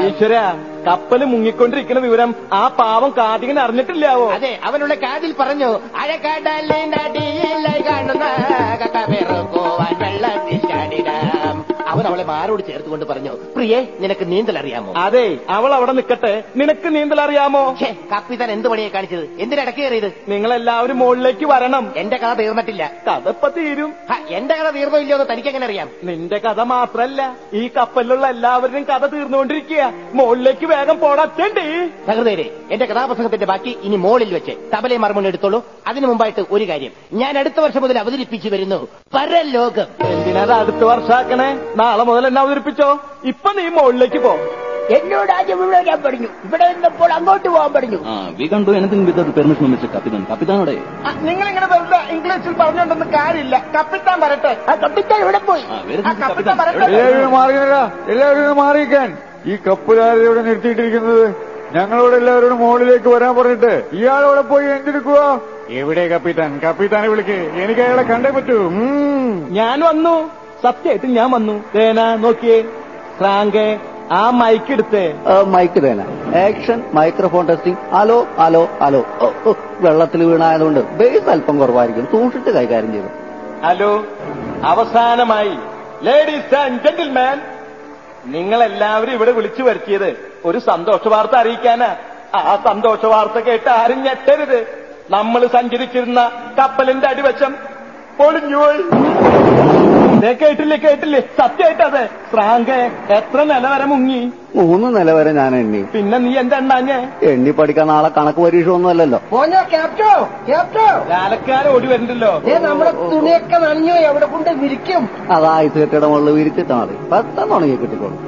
[SPEAKER 11] ഈശ്വര കപ്പല് മുങ്ങിക്കൊണ്ടിരിക്കുന്ന വിവരം ആ പാവം കാർത്തികൻ അറിഞ്ഞിട്ടില്ലാവോ
[SPEAKER 16] അതെ അവനുള്ള കാതിൽ പറഞ്ഞു അഴക്കടലിനടിയിലായി കാണുന്ന കക്ക വെറുക്കുവാൻ വെള്ളത്തിൽ ചാടിടാം അവൻ അവളെ മാറോട് ചേർത്തുകൊണ്ട് പറഞ്ഞു പ്രിയേ നിനക്ക് നീന്തൽ അറിയാമോ
[SPEAKER 11] അതെ അവൾ അവിടെ നിൽക്കട്ടെ നിനക്ക് നീന്തൽ അറിയാമോ
[SPEAKER 16] കപ്പിത്താൻ എന്ത് പണിയെ കാണിച്ചത് എന്തിനാ ഇടയ്ക്ക് കയറിയത്
[SPEAKER 11] നിങ്ങൾ എല്ലാവരും മുകളിലേക്ക് വരണം
[SPEAKER 16] എന്റെ കഥ തീർന്നിട്ടില്ല
[SPEAKER 11] കഥ ഇപ്പൊ തീരും
[SPEAKER 16] ഹ, എന്റെ കഥ തീർന്നോ ഇല്ലയോ എന്ന് തനിക്ക് എങ്ങനെ അറിയാം
[SPEAKER 11] നിന്റെ കഥ മാത്രല്ല ഈ കപ്പലിലുള്ള എല്ലാവരുടെയും കഥ തീർന്നുകൊണ്ടിരിക്കുക മുകളിലേക്ക് വേഗം പോടത്തേണ്ടി
[SPEAKER 16] സഹൃദയരെ എന്റെ കഥാപ്രസംഗത്തിന്റെ ബാക്കി ഇനി മോളിൽ വെച്ച് തബലയും മർമ്മൂൺ എടുത്തോളൂ അതിനു മുമ്പായിട്ട് ഒരു കാര്യം ഞാൻ അടുത്ത വർഷം മുതൽ അവതരിപ്പിച്ചു വരുന്നു പരലോകം
[SPEAKER 11] എന്തിനാ അടുത്ത വർഷാക്കണേ നാളെ മുതൽ എന്നെ അവതരിപ്പിച്ചോ ഇപ്പൊ നീ മുകളിലേക്ക് പോ
[SPEAKER 9] എന്നോട് ആദ്യം ഇവിടെ വരാൻ പറഞ്ഞു ഇവിടെ നിന്നപ്പോൾ അങ്ങോട്ട് പോകാൻ പറഞ്ഞു
[SPEAKER 14] ആ വി കണ്ടു എനിത്തിങ് വിത്ത് പെർമിഷൻ മിസ്റ്റർ കപ്പിതാൻ കപ്പിതാനോടെ
[SPEAKER 11] നിങ്ങൾ ഇങ്ങനെ വെറുതെ ഇംഗ്ലീഷിൽ പറഞ്ഞുകൊണ്ടൊന്നും കാര്യമില്ല കപ്പിത്താൻ വരട്ടെ
[SPEAKER 9] ആ കപ്പിത്താൻ ഇവിടെ പോയി
[SPEAKER 11] ആ കപ്പിത്താൻ വരട്ടെ
[SPEAKER 13] എല്ലാവരും മാറിയല്ല എല്ലാവരും മാറിയിക്കാൻ ഈ കപ്പലാരെ ഇവിടെ നിർത്തിയിട്ടിരിക്കുന്നത് ഞങ്ങളോട് എല്ലാവരോടും മുകളിലേക്ക് വരാൻ പറഞ്ഞിട്ട് ഇയാളവിടെ പോയി എന്തെടുക്കുക എവിടെ കപ്പിത്താൻ കപ്പിത്താനെ വിളിക്ക് എനിക്ക് അയാളെ കണ്ടേ പറ്റൂ ഉം.
[SPEAKER 11] ഞാൻ വന്നു സത്യമായിട്ട് ഞാൻ വന്നു തേന നോക്കിയേ ഫ്രാങ്കെ ആ മൈക്ക് എടുത്തേ
[SPEAKER 3] മൈക്ക് തേന action microphone testing hello hello hello ഓ, ഓ, വെള്ളത്തിൽ വീണായതുകൊണ്ട് ബേസ് അല്പം കുറവായിരിക്കും സൂക്ഷിച്ച് കൈകാര്യം ചെയ്തു
[SPEAKER 11] ഹലോ അവസാനമായി ലേഡീസ് ആൻഡ് ജെന്റിൽമാൻ നിങ്ങൾ എല്ലാവരും ഇവിടെ വിളിച്ചു വരുത്തിയത് ഒരു സന്തോഷ വാർത്ത അറിയിക്കാനാ ആ സന്തോഷ വാർത്ത കേട്ട് ആരും ഞെട്ടരുത് നമ്മൾ സഞ്ചരിച്ചിരുന്ന കപ്പലിന്റെ അടിവശം പൊളിഞ്ഞുപോയി ദേ കേട്ടില്ലേ കേട്ടില്ലേ സത്യമായിട്ട് അതെ ശ്രാങ്കെ എത്ര നില വരെ മുങ്ങി
[SPEAKER 3] മൂന്ന് നില വരെ ഞാൻ എണ്ണി
[SPEAKER 11] പിന്നെ നീ എന്താ എണ്ണാഞ്ഞേ
[SPEAKER 3] എണ്ണി പഠിക്കാൻ നാളെ കണക്ക് പരീക്ഷ ഒന്നും അല്ലല്ലോ
[SPEAKER 15] പോഞ്ഞോ ക്യാപ്റ്റോ ക്യാപ്റ്റോ
[SPEAKER 11] ലാലക്കാരൻ ഓടി വരുന്നുണ്ടല്ലോ
[SPEAKER 15] ഏ നമ്മുടെ തുണിയൊക്കെ നനഞ്ഞോ എവിടെ കൊണ്ട് വിരിക്കും
[SPEAKER 3] അതാ ഐസ് കെട്ടിയുടെ മുകളിൽ വിരിച്ചിട്ടാ മതി പെട്ടെന്ന് ഉണങ്ങി കിട്ടിക്കോളും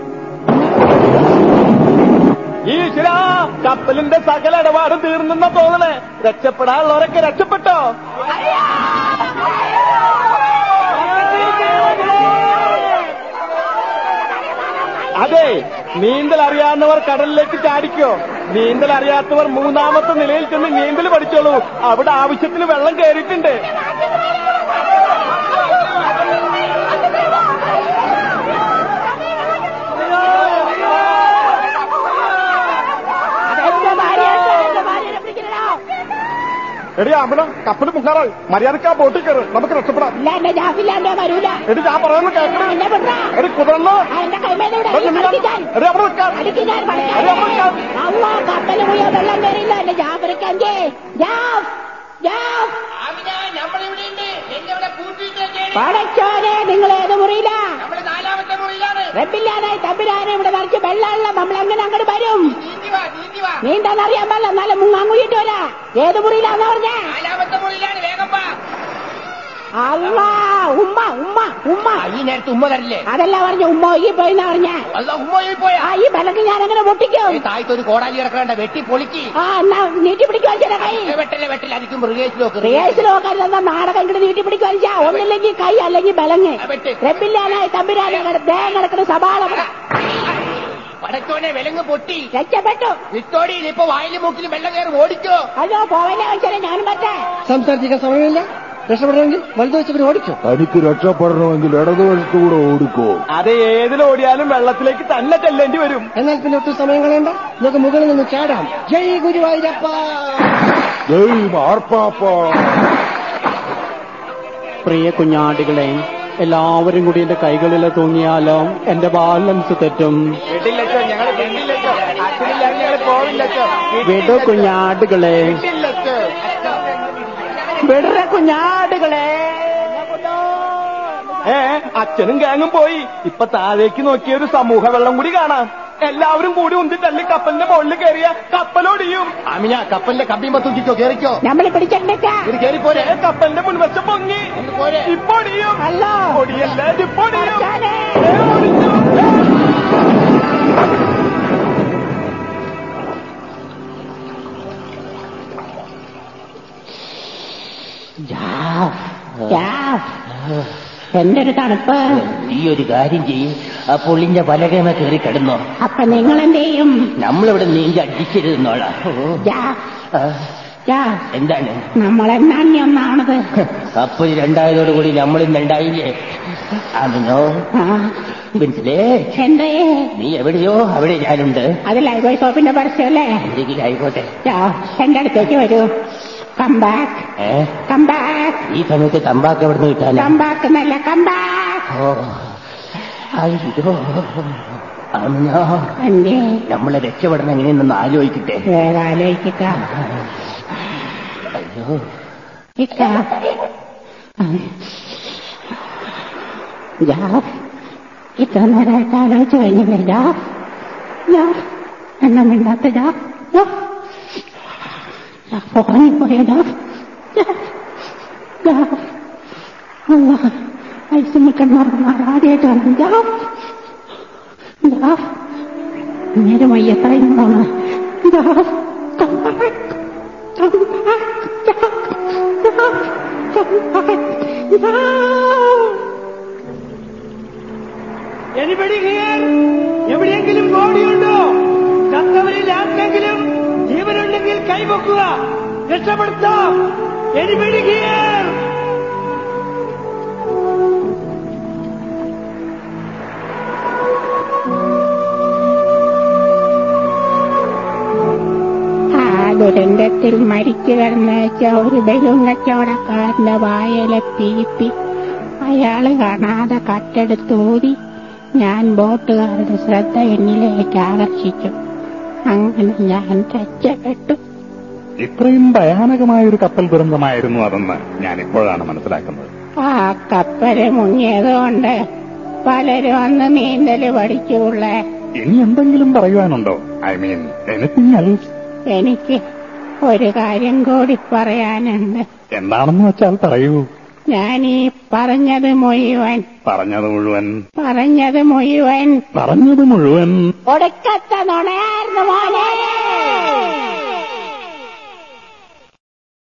[SPEAKER 11] ഈശ്വരാ കപ്പലിന്റെ സകല ഇടപാടും തീർന്നെന്ന തോന്നണേ രക്ഷപ്പെടാനുള്ളവരൊക്കെ രക്ഷപ്പെട്ടോ അതെ നീന്തൽ അറിയാവുന്നവർ കടലിലേക്ക് ചാടിക്കോ നീന്തൽ അറിയാത്തവർ മൂന്നാമത്തെ നിലയിൽ ചെന്ന് നീന്തൽ പഠിച്ചോളൂ അവിടെ ആവശ്യത്തിന് വെള്ളം കയറിയിട്ടുണ്ട്
[SPEAKER 2] എന്റെ ഭാര്യയുണ്ട്, എന്റെ ഭാര്യനെ പിടിക്കണോ
[SPEAKER 11] എടി അമ്മ കപ്പൽ മുങ്ങാറായി മര്യാദക്ക് ആ ബോട്ടിൽ കയറ് നമുക്ക് രക്ഷപ്പെടാം
[SPEAKER 2] ഇല്ല എന്റെ ജാഫില്ലാണ്ടോ വരൂല
[SPEAKER 11] എടി ഞാൻ പറയുന്നത് കേൾക്കണേ
[SPEAKER 2] എന്നെ വിടറാ.
[SPEAKER 11] എടി കുതിർന്നോ
[SPEAKER 2] ആ, എന്റെ കൈമേലൂടെ
[SPEAKER 11] എടി ഞാൻ-
[SPEAKER 2] അടിക്കാൻ
[SPEAKER 11] എടി അവിടെ നിൽക്കാം
[SPEAKER 2] അടിക്കാൻ
[SPEAKER 11] എടി അവിടെ നിൽക്കാം
[SPEAKER 2] അമ്മ കപ്പല് മുഴുവൻ വെള്ളം കയറിയില്ല എന്റെ ജാഫറിക്കാൻ്റെ ജാഫ് ജാഫ്
[SPEAKER 10] നമ്മളിവിടെയുണ്ട് എന്നെ ഇവിടെ പൂട്ടിയിട്ടേക്കാണ്
[SPEAKER 2] പടച്ചോനെ നിങ്ങൾ ഏത് മുറിയില്ല
[SPEAKER 10] നമ്മള് നാലാമത്തെ മുറിയിലാണ്
[SPEAKER 2] റബ്ബില്ലാനായി തമ്പിലാനെ ഇവിടെ നിറച്ച് വെള്ളമുള്ള നമ്മൾ എങ്ങനെ അങ്ങോട്ട് വരും
[SPEAKER 10] നീന്തി വാ നീന്തി വാ
[SPEAKER 2] നീന്താന്നറിയാൻ പാടില്ല എന്നാലും മുങ്ങാങ്കുഴിയിട്ട് വരാ ഏത് മുറിയിലാന്ന് പറഞ്ഞേ
[SPEAKER 10] നാലാമത്തെ മുറിയിലാണ് വേഗം വാ
[SPEAKER 2] അല്ല ഉമ്മ ഉമ്മ ഉമ്മ
[SPEAKER 16] ഈ നേരത്തെ ഉമ്മ തരില്ലേ
[SPEAKER 2] അതല്ല പറഞ്ഞു ഉമ്മ ഒഴുകി പോയിന്നാ പറഞ്ഞ
[SPEAKER 16] അല്ല ഉമ്മ പോയി പോയാ
[SPEAKER 2] ആ ഈ ബലക്ക് ഞാൻ എങ്ങനെ പൊട്ടിക്കും
[SPEAKER 16] താഴത്ത് ഒരു കോടാലി കിടക്കണ്ട വെട്ടി പൊളിക്ക്
[SPEAKER 2] ആ എന്നാ നീട്ടി പിടിക്കുവാൻ ചില കൈ
[SPEAKER 16] വെട്ടല്ലേ വെട്ടില്ല അതിക്കും മൃഗേശ് നോക്ക്
[SPEAKER 2] റിയേഴ്സിൽ നോക്കാൻ നാടകം ഇങ്ങോട്ട് നീട്ടി പിടിക്കുവാൻ ചാ ഒന്നില്ലെങ്കിൽ കൈ അല്ലെങ്കിൽ ബലങ്ങ് റബ്ബില്ലാനായി തമ്പിരാനെ ദേഹം കിടക്കുന്ന സഭാളം
[SPEAKER 16] പടച്ചോനെ വിലങ്ങ് പൊട്ടി
[SPEAKER 2] രക്ഷപ്പെട്ടു
[SPEAKER 16] വിത്തോടിയിൽ ഇപ്പൊ വായിലും മൂക്കിലും വെള്ളം കയറി ഓടിച്ചോ
[SPEAKER 2] അയ്യോ പോവല്ലേ വെച്ചാലേ ഞാനും പറ്റേ
[SPEAKER 15] സംസാരിക്കാൻ സമയമില്ല രക്ഷപ്പെടണമെങ്കിൽ വലുത് വെച്ചവർ ഓടിക്കും
[SPEAKER 5] തനിക്ക് രക്ഷപ്പെടണമെങ്കിൽ ഇടതുവശത്തൂടെ ഓടിക്കോ
[SPEAKER 11] അത് ഏതിലോടിയാലും വെള്ളത്തിലേക്ക് തന്നെ ചെല്ലേണ്ടി വരും
[SPEAKER 15] എന്നാൽ പിന്നെ ഒട്ടും സമയം കളയണ്ട നമുക്ക് മുകളിൽ നിന്ന് ചാടാം ജയ് ഗുരുവായൂരപ്പ
[SPEAKER 5] ജയ് മാർപ്പാപ്പ
[SPEAKER 7] പ്രിയ കുഞ്ഞാടികളെ എല്ലാവരും കൂടി എന്റെ കൈകളിൽ തൂങ്ങിയാലോ എന്റെ ബാലൻസ് തെറ്റും
[SPEAKER 11] വീട്ടില്ലച്ചോ ഞങ്ങള് വീട്ടില്ലച്ചോ അച്ഛനില്ലാതെ ഞങ്ങള് പോവില്ലച്ചോ
[SPEAKER 7] വിടു കുഞ്ഞാടുകളെ
[SPEAKER 11] വീട്ടില്ലച്ചോ
[SPEAKER 2] വിടറ കുഞ്ഞാടുകളെ
[SPEAKER 11] ഏ അച്ഛനും ഗാങ്ങും പോയി ഇപ്പൊ താഴേക്ക് നോക്കിയ ഒരു സമൂഹ വെള്ളം കൂടി കാണാം എല്ലാവരും കൂടി ഉന്തി തള്ളി കപ്പലിന്റെ മുകളിൽ കയറിയ കപ്പലൊടിയും
[SPEAKER 16] അമിന കപ്പലിന്റെ കമ്പിയുമ്പോ തൂക്കിക്കോ കേറിക്കോ
[SPEAKER 2] നമ്മൾ പിടിച്ചിട്ടേക്കാ
[SPEAKER 16] ഇത് കേറിപ്പോരെ
[SPEAKER 11] ഏ, കപ്പലിന്റെ മുൻവശം പൊങ്ങി ഇപ്പൊ ഒടിയും
[SPEAKER 2] അല്ല
[SPEAKER 11] ഒടിയല്ല ഇതിപ്പോ ഒടിയും
[SPEAKER 2] പടച്ചോനെ.
[SPEAKER 11] ഏ, ഒടിഞ്ഞു.
[SPEAKER 2] ജാഫ്. എന്റെ ഒരു തണുപ്പ്
[SPEAKER 16] ഈ ഒരു കാര്യം ചെയ്യും ആ പൊളിഞ്ഞ പലകമ കയറി കിടന്നോ
[SPEAKER 2] അപ്പൊ നിങ്ങൾ എന്ത് ചെയ്യും
[SPEAKER 16] നമ്മളിവിടെ നീന്തി അടിച്ചിരുന്നോളാം
[SPEAKER 2] ജാഫ്.
[SPEAKER 16] യാ, എന്താണ്
[SPEAKER 2] നമ്മളെന്നാണ് നീ ഒന്നാണത്
[SPEAKER 16] കപ്പൽ രണ്ടായതോടുകൂടി നമ്മളും രണ്ടായില്ലേ അതിനോ മനസ്സിലേ
[SPEAKER 2] എന്തേ
[SPEAKER 16] നീ എവിടെയോ അവിടെ ഞാനുണ്ട്
[SPEAKER 2] അത് ലൈബോയ് സോപ്പിന്റെ പരസ്യമല്ലേ
[SPEAKER 16] എന്തെങ്കിലും ആയിക്കോട്ടെ
[SPEAKER 2] യാ, എന്റെ അടുത്തേക്ക് വരൂ കംബാക്ക്
[SPEAKER 16] ഏ
[SPEAKER 2] കംബാക്ക്
[SPEAKER 16] ഈ സമയത്ത് തമ്പാക്ക് എവിടെ നിന്ന് കിട്ടാനാ
[SPEAKER 2] കംബാക്ക് എന്നല്ല കംബാക്ക്
[SPEAKER 16] ഓ അയ്യോ അമ്മോ
[SPEAKER 2] എന്തേ
[SPEAKER 16] നമ്മളെ രക്ഷപ്പെടണം എങ്ങനെയെന്നൊന്ന് ആലോചിക്കട്ടെ
[SPEAKER 2] വേറെ ആലോചിക്ക
[SPEAKER 16] അയ്യോ
[SPEAKER 2] ഇക്ക ജാ ഇത്ര നേരമായിട്ട് ആലോചിച്ച് കഴിഞ്ഞില്ലേ ജാ ജാ എണ്ണ മിണ്ടാത്ത ജാ ജാ ജാ ഉറങ്ങിപ്പോയ ജാ ജാ ജാ അല്ല ഐസ് നിൽക്കുന്നവർക്ക് ആദ്യമായിട്ട് വന്നു ജാ ജാ നേരെ മയ്യത്രയും പോണ ജാ come back come back ജാ ജാ come back ജാ
[SPEAKER 10] എനിബഡി ഹിയർ എവിടെയെങ്കിലും ബോഡിയുണ്ടോ ചത്തവരിൽ ആർക്കെങ്കിലും ജീവനുണ്ടെങ്കിൽ കൈവക്കുക രക്ഷപ്പെടുത്താം എനിബഡി ഹിയർ
[SPEAKER 2] ആ ദുരന്തത്തിൽ മരിച്ചു കിടന്നേച്ച ഒരു ബലൂൺ കച്ചവടക്കാരന്റെ വായലെ പീപ്പി അയാള് കാണാതെ കട്ടെടുത്തൂരി ഞാൻ ബോട്ടുകാരുടെ ശ്രദ്ധ എന്നിലേക്ക് ആകർഷിച്ചു അങ്ങനെ ഞാൻ രക്ഷപ്പെട്ടു
[SPEAKER 6] ഇത്രയും ഭയാനകമായ ഒരു കപ്പൽ ദുരന്തമായിരുന്നു അതെന്ന് ഞാൻ ഇപ്പോഴാണ് മനസ്സിലാക്കുന്നത്
[SPEAKER 2] ആ കപ്പല് മുങ്ങിയതുകൊണ്ട് പലരും അന്ന് നീന്തല് പഠിച്ചുള്ളേ
[SPEAKER 6] ഇനി എന്തെങ്കിലും പറയുവാനുണ്ടോ ഐ മീൻ എനിത്തിങ് എൽസ്
[SPEAKER 2] എനിക്ക് ഒരു കാര്യം കൂടി പറയാനുണ്ട്
[SPEAKER 6] എന്താണെന്ന് വെച്ചാൽ പറയൂ
[SPEAKER 2] ഞാൻ ഈ പറഞ്ഞത് മുഴുവൻ
[SPEAKER 6] പറഞ്ഞത് മുഴുവൻ
[SPEAKER 2] പറഞ്ഞത് മുഴുവൻ
[SPEAKER 6] പറഞ്ഞത് മുഴുവൻ
[SPEAKER 2] ഒടുക്കത്ത നുണയായിരുന്നു മോനെ